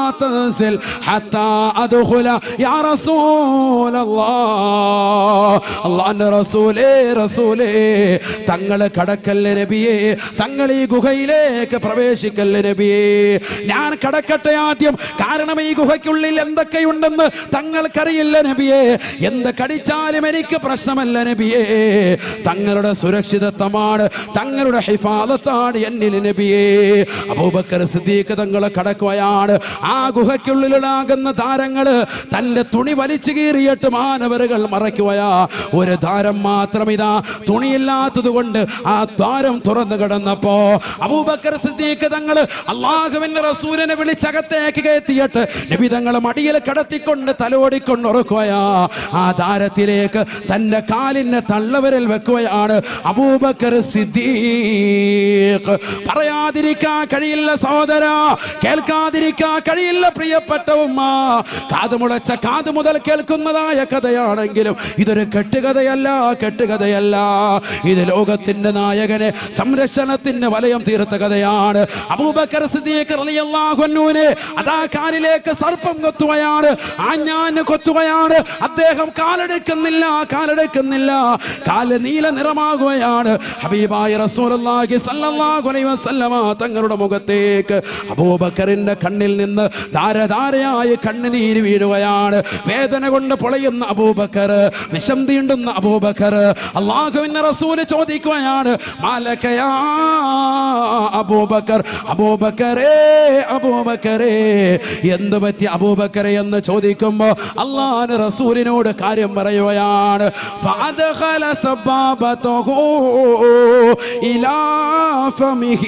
تنزل حتى أدخل يا رسول الله അള്ളാന്റെ റസൂലേ റസൂലേ തങ്ങള് കടക്കല്ല് നബിയേ തങ്ങൾ ഈ ഗുഹയിലേക്ക് പ്രവേശിക്കല്ല് നബിയേ ഞാൻ കടക്കട്ടെ ആദ്യം കാരണം ഈ ഗുഹയ്ക്കുള്ളിൽ എന്തൊക്കെയുണ്ടെന്ന് തങ്ങൾക്കറിയില്ല നബിയേ എന്ത് കടിച്ചാലും എനിക്ക് പ്രശ്നമല്ല നബിയേ തങ്ങളുടെ സുരക്ഷിതത്വമാണ് തങ്ങളുടെ ഹിഫാദത്താണ് എന്നിൽ നബിയേ അബൂബക്കർ സിദ്ദീഖ് തങ്ങൾ കടക്കുകയാണ് ആ ഗുഹയ്ക്കുള്ളിലാകുന്ന താരങ്ങള് തന്റെ തുണി വലിച്ചു കീറിയിട്ട് മാനവരുകൾ മറയ്ക്കുകയാ ഒരു ദ്വാരം മാത്രം ഇതാ തുണിയില്ലാത്തത് കൊണ്ട് ആ ദ്വാരം തുറന്നു കിടന്നപ്പോ അബൂബക്കർ സിദ്ദീഖ് തങ്ങള് അള്ളാഹുവിന്റെ റസൂലിനെ വിളിച്ചകത്തേക്ക് കയറ്റിയിട്ട് നബി തങ്ങൾ മടിയിൽ കിടത്തിക്കൊണ്ട് തലോടിക്കൊണ്ട് ഉറക്കുകയാ ആ ദ്വാരത്തിലേക്ക് തന്റെ കാലിനെ തള്ളവരിൽ വെക്കുകയാണ് അബൂബക്കർ സിദ്ദീഖ് പറയാതിരിക്കാൻ കഴിയില്ല സഹോദര കേൾക്കാതിരിക്കാൻ കഴിയില്ല പ്രിയപ്പെട്ട ഉമ്മ കാതുമുളച്ച കാത് മുതൽ കേൾക്കുന്നതായ കഥയാണെങ്കിലും ഇതൊരു കെട്ടുകഥയല്ല കെട്ടുകഥയല്ല ഇത് ലോകത്തിന്റെ നായകനെ സംരക്ഷണത്തിന്റെ വലയം തീർത്ത കഥയാണ് അബൂബക്കർ സിദ്ദീഖ് റളിയല്ലാഹു അൻഹുവിനെ അതാ കാലിലേക്ക് സർപ്പം കൊത്തുകയാണ് ആഞ്ഞാന് കൊത്തുകയാണ് അദ്ദേഹം കാലെടുക്കുന്നില്ല കാലെടുക്കുന്നില്ല കാല് നീല നിറമാകുകയാണ് ഹബീബായ റസൂലുള്ളാഹി സ്വല്ലല്ലാഹു അലൈഹി വസല്ലമ തങ്ങളുടെ മുഖത്തേക്ക് അബൂബക്കറിന്റെ കണ്ണിൽ നിന്ന് ധാരധാരയായി കണ്ണുനീര് വീഴുകയാണ് വേദന കൊണ്ട് പൊളയുന്ന അബൂബക്കർ വിഷം തീണ്ടുന്ന അബൂബക്കർ അള്ളാഹുവിന്റെ റസൂല് ചോദിക്കുകയാണ് മാലക്കയാ അബൂബക്കർ അബൂബക്കറേ അബൂബക്കറേ എന്ത് പറ്റി അബൂബക്കറെ എന്ന് ചോദിക്കുമ്പോ അള്ളാഹ് റസൂലിനോട് കാര്യം പറയുകയാണ് فأدخل سبابته إلى فمه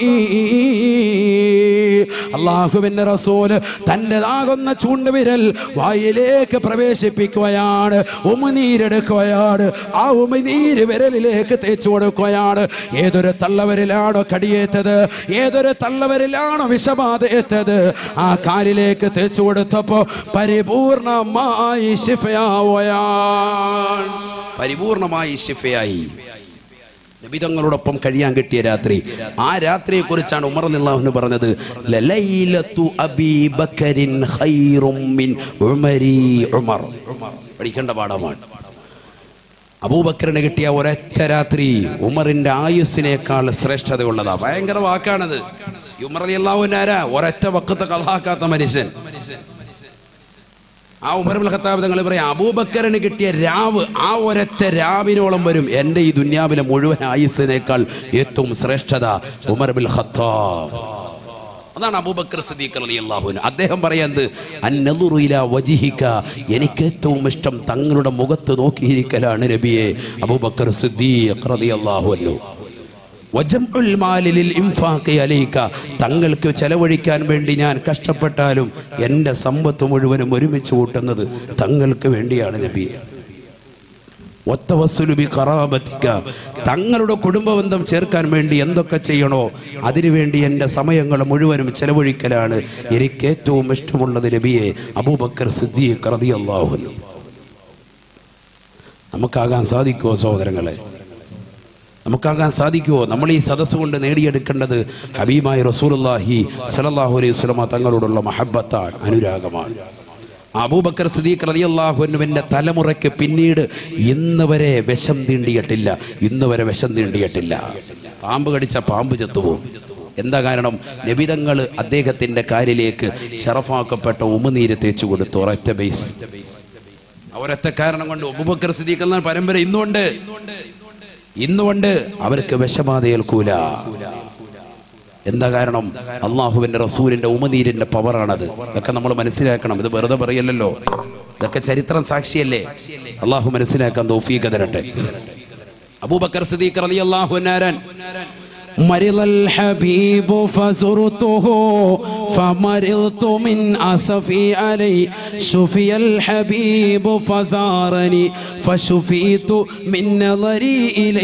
അള്ളാഹുവിന്റെ റസൂല് തൻ്റെതാകുന്ന ചൂണ്ടുവിരൽ വായിലേക്ക് പ്രവേശിപ്പിക്കുകയാണ് ഉമിനീരെടുക്കുകയാണ് ആ ഉമിനീര് വിരലിലേക്ക് തേച്ചു കൊടുക്കുകയാണ് ഏതൊരു തള്ളവരിലാണോ കടിയേറ്റത് ഏതൊരു തള്ളവരിലാണോ വിഷബാധ ഏറ്റത് ആ കാലിലേക്ക് തേച്ചു കൊടുത്തപ്പോ പരിപൂർണമായി ശിഫയാവുകയാണ് പരിപൂർണമായി ശിഫയായി നബിതങ്ങളോടൊപ്പം കഴിയാൻ കിട്ടിയ രാത്രി ആ രാത്രിയെ കുറിച്ചാണ് ഉമർ നില്ലാഹുന് പറഞ്ഞത് ലലൈലത്തു അബീ ബക്കരിൻ ഖൈറും മിൻ ഉമരി ഉമർ പഠിക്കേണ്ട പാഠമാണ് അബൂബക്കറിന് കിട്ടിയ ഒരൊറ്റ രാത്രി ഉമറിന്റെ ആയുസ്സിനേക്കാൾ ശ്രേഷ്ഠതയുള്ളതാ ഭയങ്കര വാക്കാണത് ഈ ഉമർ അലി അള്ളാഹുവിനാരാ ഒരൊറ്റ വക്കത്തെ കഥാക്കാത്ത മനുഷ്യൻ ആ ഉമർ അബ്ദുൽ ഖത്താബ് തങ്ങൾ പറയാം അബൂബക്കറിന് കിട്ടിയ രാവ് ആ ഒരൊറ്റ രാവിനോളം വരും എൻ്റെ ഈ ദുന്യാവിലെ മുഴുവൻ ആയുസ്സിനേക്കാൾ ഏറ്റവും ശ്രേഷ്ഠത ഉമർ ബിൽ ഖത്താബ് അതാണ് അബൂബക്കർ സിദ്ദീഖ് റളിയല്ലാഹു അൻഹു അദ്ദേഹം പറയുന്നത് അന്നദുറു ഇലാ വജിഹിക എനിക്ക് ഏറ്റവും ഇഷ്ടം തങ്ങളുടെ മുഖത്ത് നോക്കിയിരിക്കലാണ് നബിയെ അബൂബക്കർ സിദ്ദീഖ് റളിയല്ലാഹു അൻഹു വജംഉൽ മാലി ലിൽ ഇൻഫാഖി അലൈക തങ്ങൾക്ക് ചെലവഴിക്കാൻ വേണ്ടി ഞാൻ കഷ്ടപ്പെട്ടാലും എൻ്റെ സമ്പത്ത് മുഴുവനും ഒരുമിച്ച് കൂട്ടുന്നത് തങ്ങൾക്ക് വേണ്ടിയാണ് നബിയെ ഒത്തവസ്സുലു ബി ഖറാബത്തിക തങ്ങളുടെ കുടുംബബന്ധം ചേർക്കാൻ വേണ്ടി എന്തൊക്കെ ചെയ്യണോ അതിനുവേണ്ടി എൻ്റെ സമയങ്ങൾ മുഴുവനും ചെലവഴിക്കലാണ് എനിക്ക് ഏറ്റവും ഇഷ്ടമുള്ളത് നബിയെ അബൂബക്കർ സിദ്ദീഖ് റളിയല്ലാഹു അൻഹു നമുക്കാകാൻ സാധിക്കുമോ സഹോദരങ്ങളെ നമുക്കാകാൻ സാധിക്കുമോ നമ്മൾ ഈ സദസ്സ് കൊണ്ട് നേടിയെടുക്കേണ്ടത് ഹബീബായി റസൂലുള്ളാഹി സ്വല്ലല്ലാഹു അലൈഹി വസല്ലമ തങ്ങളോടുള്ള മഹബത്താണ് അനുരാഗമാണ് അബൂബക്കർ സിദ്ദീഖ് റളിയല്ലാഹുവിൻ്റെ തലമുറയ്ക്ക് പിന്നീട് ഇന്ന് വരെ വിഷം തീണ്ടിയിട്ടില്ല ഇന്ന് വരെ വിഷം തീണ്ടിയിട്ടില്ല പാമ്പ് കടിച്ച പാമ്പ് ചത്തുപോകും എന്താ കാരണം നബിതങ്ങൾ അദ്ദേഹത്തിന്റെ കാലിലേക്ക് ഷറഫാക്കപ്പെട്ട ഉമനീര് തേച്ചു കൊടുത്തു ഒരൊറ്റ ബേസ് ഒരൊറ്റ കാരണം കൊണ്ട് അബൂബക്കർ സിദ്ദീഖ് എന്ന പരമ്പര ഇന്നുണ്ട് ഇന്നുകൊണ്ട് അവർക്ക് വിഷബാധ ഏൽക്കൂല എന്താ കാരണം അള്ളാഹുവിന്റെ റസൂലിന്റെ ഉമനീരിന്റെ പവറാണത് ഇതൊക്കെ നമ്മൾ മനസ്സിലാക്കണം ഇത് വെറുതെ പറയല്ലല്ലോ ഇതൊക്കെ ചരിത്രം സാക്ഷിയല്ലേ അള്ളാഹു മനസ്സിലാക്കാൻ തൗഫീഖ തരട്ടെ അബൂബക്കർ സിദ്ദീഖ് റളിയല്ലാഹു അൻഹു مرض الحبيب فزرته فمرضت من أسفي علي شفي الحبيب فزارني فشفيت من نظري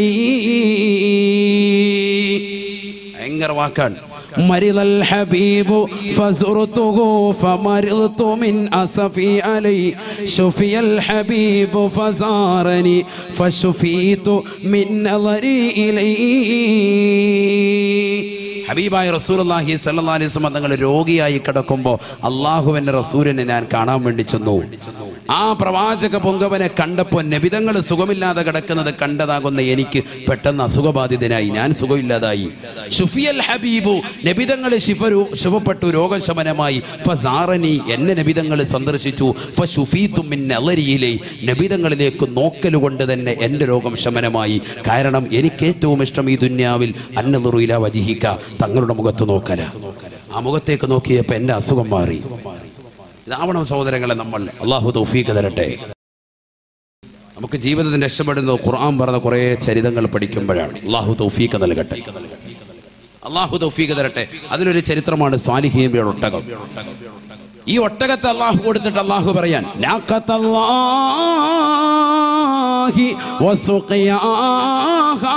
إليه ഭയങ്കര വാക്കാണ് مرض الحبيب فزرته فمرضت من أسفي علي شفي الحبيب فزارني فشفيت من نظري إليه ഹബീബായ റസൂലുള്ളാഹി സ്വല്ലല്ലാഹി അലൈഹി വസല്ലം തങ്ങൾ രോഗിയായി കിടക്കുമ്പോൾ അള്ളാഹുവിന്റെ റസൂലിനെ ഞാൻ കാണാൻ വേണ്ടി ചെന്നു ആ പ്രവാചക പൊങ്കവനെ കണ്ടപ്പോൾ നബിതങ്ങൾ സുഖമില്ലാതെ കിടക്കുന്നത് കണ്ടതാകുന്ന എനിക്ക് പെട്ടെന്ന് അസുഖബാധിതനായി ഞാൻ സുഖമില്ലാതായി ഷുഫിയൽ ഹബീബു നബിതങ്ങൾ ശിഫരു ശുഭപ്പെട്ടു രോഗശമനമായി ഫസാറനി എന്നെ നബിതങ്ങൾ സന്ദർശിച്ചു ഫഷുഫീതു മിൻ നളരിയിലെ നബിതങ്ങളിലേക്ക് നോക്കൽ കൊണ്ട് തന്നെ എൻ്റെ രോഗം ശമനമായി കാരണം എനിക്ക് ഏറ്റവും ഇഷ്ടം ഈ ദുന്യാവിൽ അന്നലുറുയില വജിഹിക്ക തങ്ങളുടെ മുഖത്ത് നോക്കല ആ മുഖത്തേക്ക് നോക്കിയപ്പോൾ എൻ്റെ അസുഖം മാറി ഇതാവണം സഹോദരങ്ങളെ നമ്മൾ അള്ളാഹു തൗഫീഖ് തരട്ടെ നമുക്ക് ജീവിതത്തിൽ രക്ഷപ്പെടുന്നത് ഖുർആൻ പറഞ്ഞ കുറേ ചരിതങ്ങൾ പഠിക്കുമ്പോഴാണ് അള്ളാഹു തൗഫീഖ് നൽകട്ടെ അള്ളാഹു തൗഫീഖ് തരട്ടെ അതിലൊരു ചരിത്രമാണ് സ്വാലിഹീമിയുടെ ഒട്ടകം ഈ ഒട്ടകത്തെ അള്ളാഹു കൊടുത്തിട്ട് അള്ളാഹു പറയാൻ നാക്കത്തല്ലാഹി വസുഖിയാഹാ.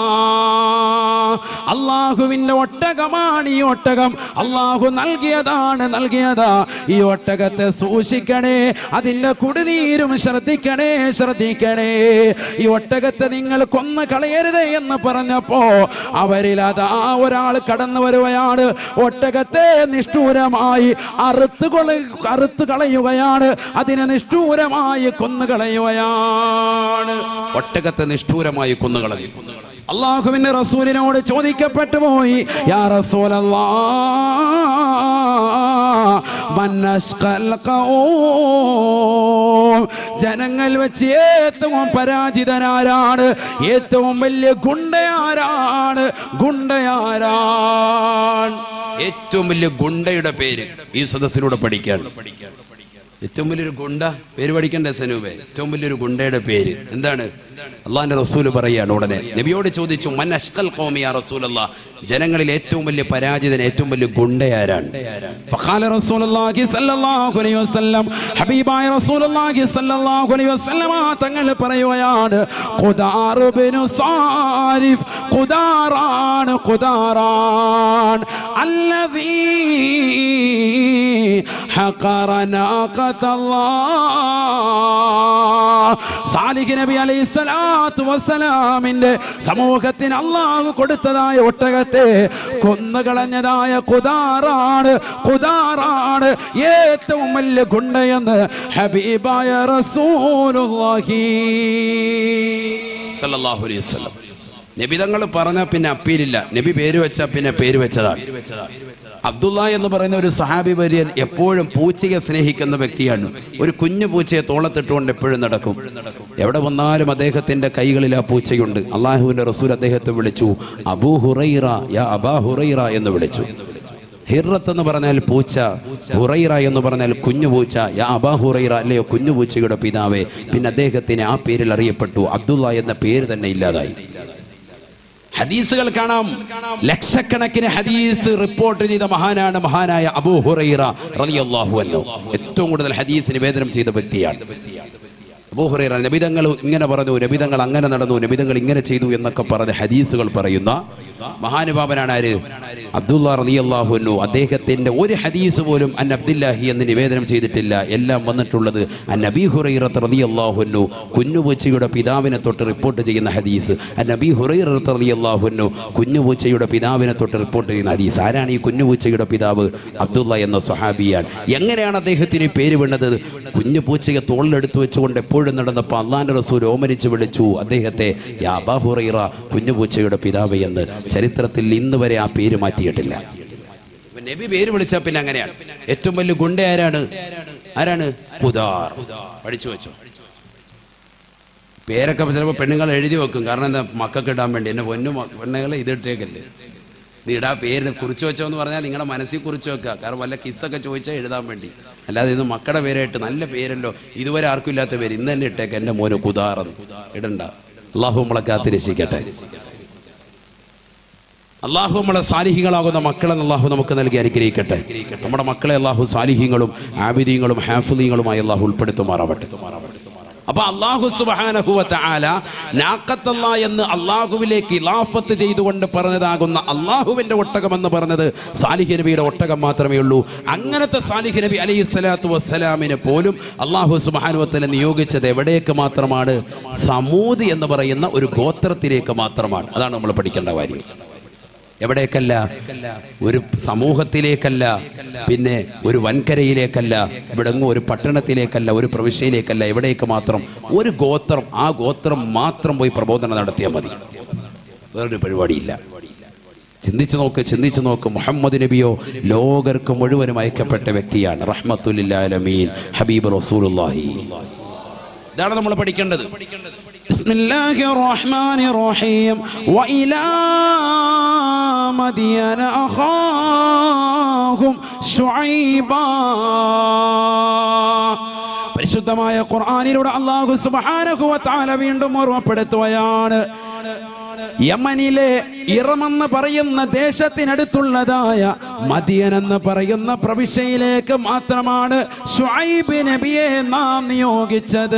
അള്ളാഹുവിന്റെ ഒട്ടകമാണ് ഈ ഒട്ടകം അള്ളാഹു നൽകിയതാണ് നൽകിയതാ ഈ ഒട്ടകത്തെ സൂക്ഷിക്കണേ അതിന്റെ കുടിനീരും ശ്രദ്ധിക്കണേ ശ്രദ്ധിക്കണേ ഈ ഒട്ടകത്തെ നിങ്ങൾ കൊന്നു കളയരുത് എന്ന് പറഞ്ഞപ്പോ അവരിൽ അതാ ഒരാൾ കടന്നു വരുകയാണ് ഒട്ടകത്തെ നിഷ്ഠൂരമായി അറുത്ത് കൊള അറുത്ത് കളയുകയാണ് അതിനെ നിഷ്ഠൂരമായി കൊന്നു കളയുകയാണ് ഒട്ടകത്തെ നിഷ്ഠൂരമായി കൊന്നുകളഞ്ഞു അള്ളാഹുവിന്റെ റസൂലിനോട് ചോദിക്കപ്പെട്ടു പോയി യാ റസൂലല്ലാ മന്നസ്കൽ ഖൗം. ജനങ്ങൾ വെച്ച് ഏറ്റവും പരാജിതനാരാണ് ഏറ്റവും വലിയ ഗുണ്ടയാരാണ് ഗുണ്ടയാരാണ് ഏറ്റവും വലിയ ഗുണ്ടയുടെ പേര് ഈ സദസ്സിലൂടെ പഠിക്കാൻ ഏറ്റവും വലിയൊരു ഗുണ്ട പേര് പഠിക്കണ്ടേ സനൂപെ ഏറ്റവും വലിയൊരു ഗുണ്ടയുടെ പേര് എന്താണ് അള്ളാഹിന്റെ റസൂല് പറയാണ് ഉടനെ നബിയോട് ചോദിച്ചു മൻ അഷ്കൽ കോമിയ റസൂലല്ല ജനങ്ങളിൽ ഏറ്റവും വലിയ പരാജിതൻ ഏറ്റവും വലിയ ഗുണ്ടയാരാണ് فقال رسول الله صلى الله عليه وسلم ഹബീബായ റസൂലുള്ളാഹി സ്വല്ലല്ലാഹു അലൈഹി വസല്ലമ തങ്ങൾ പറയുകയാണ് ഖുദാർ ബിനു സാരിഫ് ഖുദാറാണ് ഖുദാറാൻ അല്ലദീ ഹഖറ നാഖത്തല്ലാഹ് സാലിഹ് നബി അലൈഹി സ്വലാത്തു വസ്സലാമിന്റെ സമൂഹത്തിന് അള്ളാഹു കൊടുത്തതായ ഒട്ടകത്തെ കൊന്നുകളഞ്ഞതായ കുതാറാണ് കുതാറാണ് ഏറ്റവും വലിയ ഗുണ്ടയെന്ന് ഹബീബായ റസൂലുള്ളാഹി സല്ലല്ലാഹു അലൈഹി വസല്ലം നബി തങ്ങൾ പറഞ്ഞ പിന്നെ അപ്പീലില്ല നബി പേര് വെച്ച പിന്നെ പേര് വെച്ചതാണ് അബ്ദുള്ള എന്ന് പറയുന്ന ഒരു സഹാബി വര്യൻ എപ്പോഴും പൂച്ചയെ സ്നേഹിക്കുന്ന വ്യക്തിയാണ് ഒരു കുഞ്ഞു പൂച്ചയെ തോളത്തിട്ടുകൊണ്ട് എപ്പോഴും നടക്കും എവിടെ വന്നാലും അദ്ദേഹത്തിന്റെ കൈകളിൽ ആ പൂച്ചയുണ്ട് അള്ളാഹുവിന്റെ റസൂൽ അദ്ദേഹത്തെ വിളിച്ചു അബൂ ഹുറൈറ യാ അബാ ഹുറൈറ എന്ന് വിളിച്ചു ഹിറത്ത് എന്ന് പറഞ്ഞാൽ പൂച്ച ഹുറൈറ എന്ന് പറഞ്ഞാൽ കുഞ്ഞു പൂച്ച യാ അബാ ഹുറൈറ അല്ലയോ കുഞ്ഞു പൂച്ചയുടെ പിതാവേ പിന്നെ അദ്ദേഹത്തിന് ആ പേരിൽ അറിയപ്പെട്ടു അബ്ദുള്ള എന്ന പേര് തന്നെ ഇല്ലാതായി ഹദീസുകൾ കാണാം ലക്ഷക്കണക്കിന് ഹദീസ് റിപ്പോർട്ട് ചെയ്ത മഹാനാണ് മഹാനായ അബൂ ഹുറൈറ റളിയല്ലാഹു അൻഹു ഏറ്റവും കൂടുതൽ ഹദീസ് നിവേദനം ചെയ്ത വ്യക്തിയാണ് അബൂ ഹുറൈറ നബിതങ്ങൾ ഇങ്ങനെ പറഞ്ഞു നബിതങ്ങൾ അങ്ങനെ നടന്നു നബിതങ്ങൾ ഇങ്ങനെ ചെയ്തു എന്നൊക്കെ പറഞ്ഞ ഹദീസുകൾ പറയുന്ന മഹാനുഭാവനാണ് ആര് അബ്ദുള്ള റളിയല്ലാഹു അൻഹു അദ്ദേഹത്തിന്റെ ഒരു ഹദീസ് പോലും അൻ അബ്ദുല്ലാഹി എന്ന് നിവേദനം ചെയ്തിട്ടില്ല എല്ലാം വന്നിട്ടുള്ളത് അൻ നബി ഹുറൈറത്ത് റളിയല്ലാഹു അൻഹു കുഞ്ഞുപൂച്ചയുടെ പിതാവിനെ തൊട്ട് റിപ്പോർട്ട് ചെയ്യുന്ന ഹദീസ് അൻ നബി ഹുറൈറത്ത് റളിയല്ലാഹു അൻഹു കുഞ്ഞുപൂച്ചയുടെ പിതാവിനെ തൊട്ട് റിപ്പോർട്ട് ചെയ്യുന്ന ഹദീസ് ആരാണ് ഈ കുഞ്ഞുപൂച്ചയുടെ പിതാവ് അബ്ദുള്ള എന്ന സ്വഹാബിയാൻ എങ്ങനെയാണ് അദ്ദേഹത്തിന് ഈ പേര് വീണത് കുഞ്ഞു പൂച്ചയെ തോളിലെടുത്ത് വെച്ചുകൊണ്ട് എപ്പോഴും നടന്നപ്പോൾ അള്ളാന്റെ റസൂൽ ഓമനിച്ച് വിളിച്ചു അദ്ദേഹത്തെ യാ അബാ ഹുറൈറ കുഞ്ഞുപൂച്ചയുടെ പിതാവ് എന്ന് ചരിത്രത്തിൽ ഇന്ന് വരെ ആ പേര് മാറ്റിയിട്ടില്ല ഇപ്പൊ നബി പേര് വിളിച്ചാൽ പിന്നെ അങ്ങനെയാണ് ഏറ്റവും വലിയ ഗുണ്ട ആരാണ് ആരാണ് കുദാർ പഠിച്ചു വെച്ചോ പേരൊക്കെ ചിലപ്പോൾ പെണ്ണുങ്ങൾ എഴുതി വെക്കും കാരണം എന്താ മക്കൾക്ക് ഇടാൻ വേണ്ടി എന്നെ പൊന്നു പെണ്ണുങ്ങളെ ഇത് ഇട്ടേക്കല്ലേ ഇത് ഇടാ പേരിന് കുറിച്ച് വെച്ചോ എന്ന് പറഞ്ഞാൽ നിങ്ങളുടെ മനസ്സിൽ കുറിച്ച് വെക്കുക കാരണം വല്ല കിസ്സൊക്കെ ചോദിച്ചാൽ എഴുതാൻ വേണ്ടി അല്ലാതെ ഇത് മക്കളുടെ പേരായിട്ട് നല്ല പേരല്ലോ ഇതുവരെ ആർക്കും ഇല്ലാത്ത പേര് ഇന്ന് തന്നെ ഇട്ടേക്ക് എൻ്റെ മോന് കുതാറന്ന് ഇടണ്ട അള്ളാഹു നമ്മളെ കാത്തിരക്ഷിക്കട്ടെ അള്ളാഹു നമ്മളെ സാലിഹികളാകുന്ന മക്കളെ അള്ളാഹു നമുക്ക് നൽകി അനുഗ്രഹിക്കട്ടെ നമ്മുടെ മക്കളെ അള്ളാഹു സാലിഹ്യങ്ങളും ആബിദീങ്ങളും ഹാഫിദീങ്ങളുമായി അള്ളാഹു ഉൾപ്പെടുത്തുമാറാവട്ടെ അപ്പൊ അള്ളാഹു സുബാനഹുവത്ത ആല നാക്കത്തല്ല എന്ന് അള്ളാഹുവിലേക്ക് ഇലാഫത്ത് ചെയ്തുകൊണ്ട് പറഞ്ഞതാകുന്ന അള്ളാഹുവിന്റെ ഒട്ടകം എന്ന് പറഞ്ഞത് സാലിഹ് നബിയുടെ ഒട്ടകം മാത്രമേ ഉള്ളൂ അങ്ങനത്തെ സാലിഹ് നബി അലൈഹി സ്വലാത്തു വസ്സലാമിനെ പോലും അള്ളാഹു സുബാനുവത്തിനെ നിയോഗിച്ചത് എവിടേക്ക് മാത്രമാണ് സമൂത് എന്ന് പറയുന്ന ഒരു ഗോത്രത്തിലേക്ക് മാത്രമാണ് അതാണ് നമ്മൾ പഠിക്കേണ്ട കാര്യം എവിടേക്കല്ല ഒരു സമൂഹത്തിലേക്കല്ല പിന്നെ ഒരു വൻകരയിലേക്കല്ല ഇവിടെങ്ങും ഒരു പട്ടണത്തിലേക്കല്ല ഒരു പ്രവിശ്യയിലേക്കല്ല എവിടേക്ക് മാത്രം ഒരു ഗോത്രം ആ ഗോത്രം മാത്രം പോയി പ്രബോധനം നടത്തിയാൽ മതി വേറൊരു പരിപാടിയില്ല ചിന്തിച്ചു നോക്ക് ചിന്തിച്ചു നോക്ക് മുഹമ്മദ് നബിയോ ലോകർക്ക് മുഴുവനും അയക്കപ്പെട്ട വ്യക്തിയാണ് റഹ്മത്തുല്ലാലമീൻ ഹബീബ് റസൂലുള്ളാഹി ഇതാണ് നമ്മൾ പഠിക്കേണ്ടത് بسم الله الرحمن الرحيم وإلى مدين أخاهم شعيبا പരിശുദ്ധമായ ഖുർആനിലൂടെ അള്ളാഹു സുബ്ഹാനഹു വ തആല വീണ്ടും ഓർമ്മപ്പെടുത്തുകയാണ് യമനിലെ ഇറമെന്ന് പറയുന്ന ദേശത്തിനടുത്തുള്ളതായ മദിയൻ എന്ന് പറയുന്ന പ്രവിശ്യയിലേക്ക് മാത്രമാണ് ഷുഐബ് നബിയെ നാം നിയോഗിച്ചത്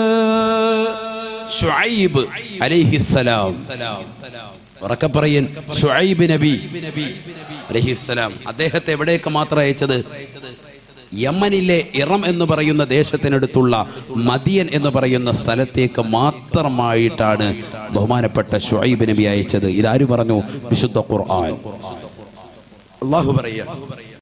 ഷുഐബ് അലൈഹിസ്സലാം ഉറക്കെ പറയൻ ഷുഐബ് നബി അലൈഹിസ്സലാം അദ്ദേഹത്തെ എവിടേക്ക് മാത്രം അയച്ചത് യമനിലെ ഇറം എന്ന് പറയുന്ന ദേശത്തിനടുത്തുള്ള മദിയൻ എന്ന് പറയുന്ന സ്ഥലത്തേക്ക് മാത്രമായിട്ടാണ് ബഹുമാനപ്പെട്ട ഷുഐബ് നബി അയച്ചത് ഇതാര് പറഞ്ഞു വിശുദ്ധ ഖുർആൻ അള്ളാഹു പറയാ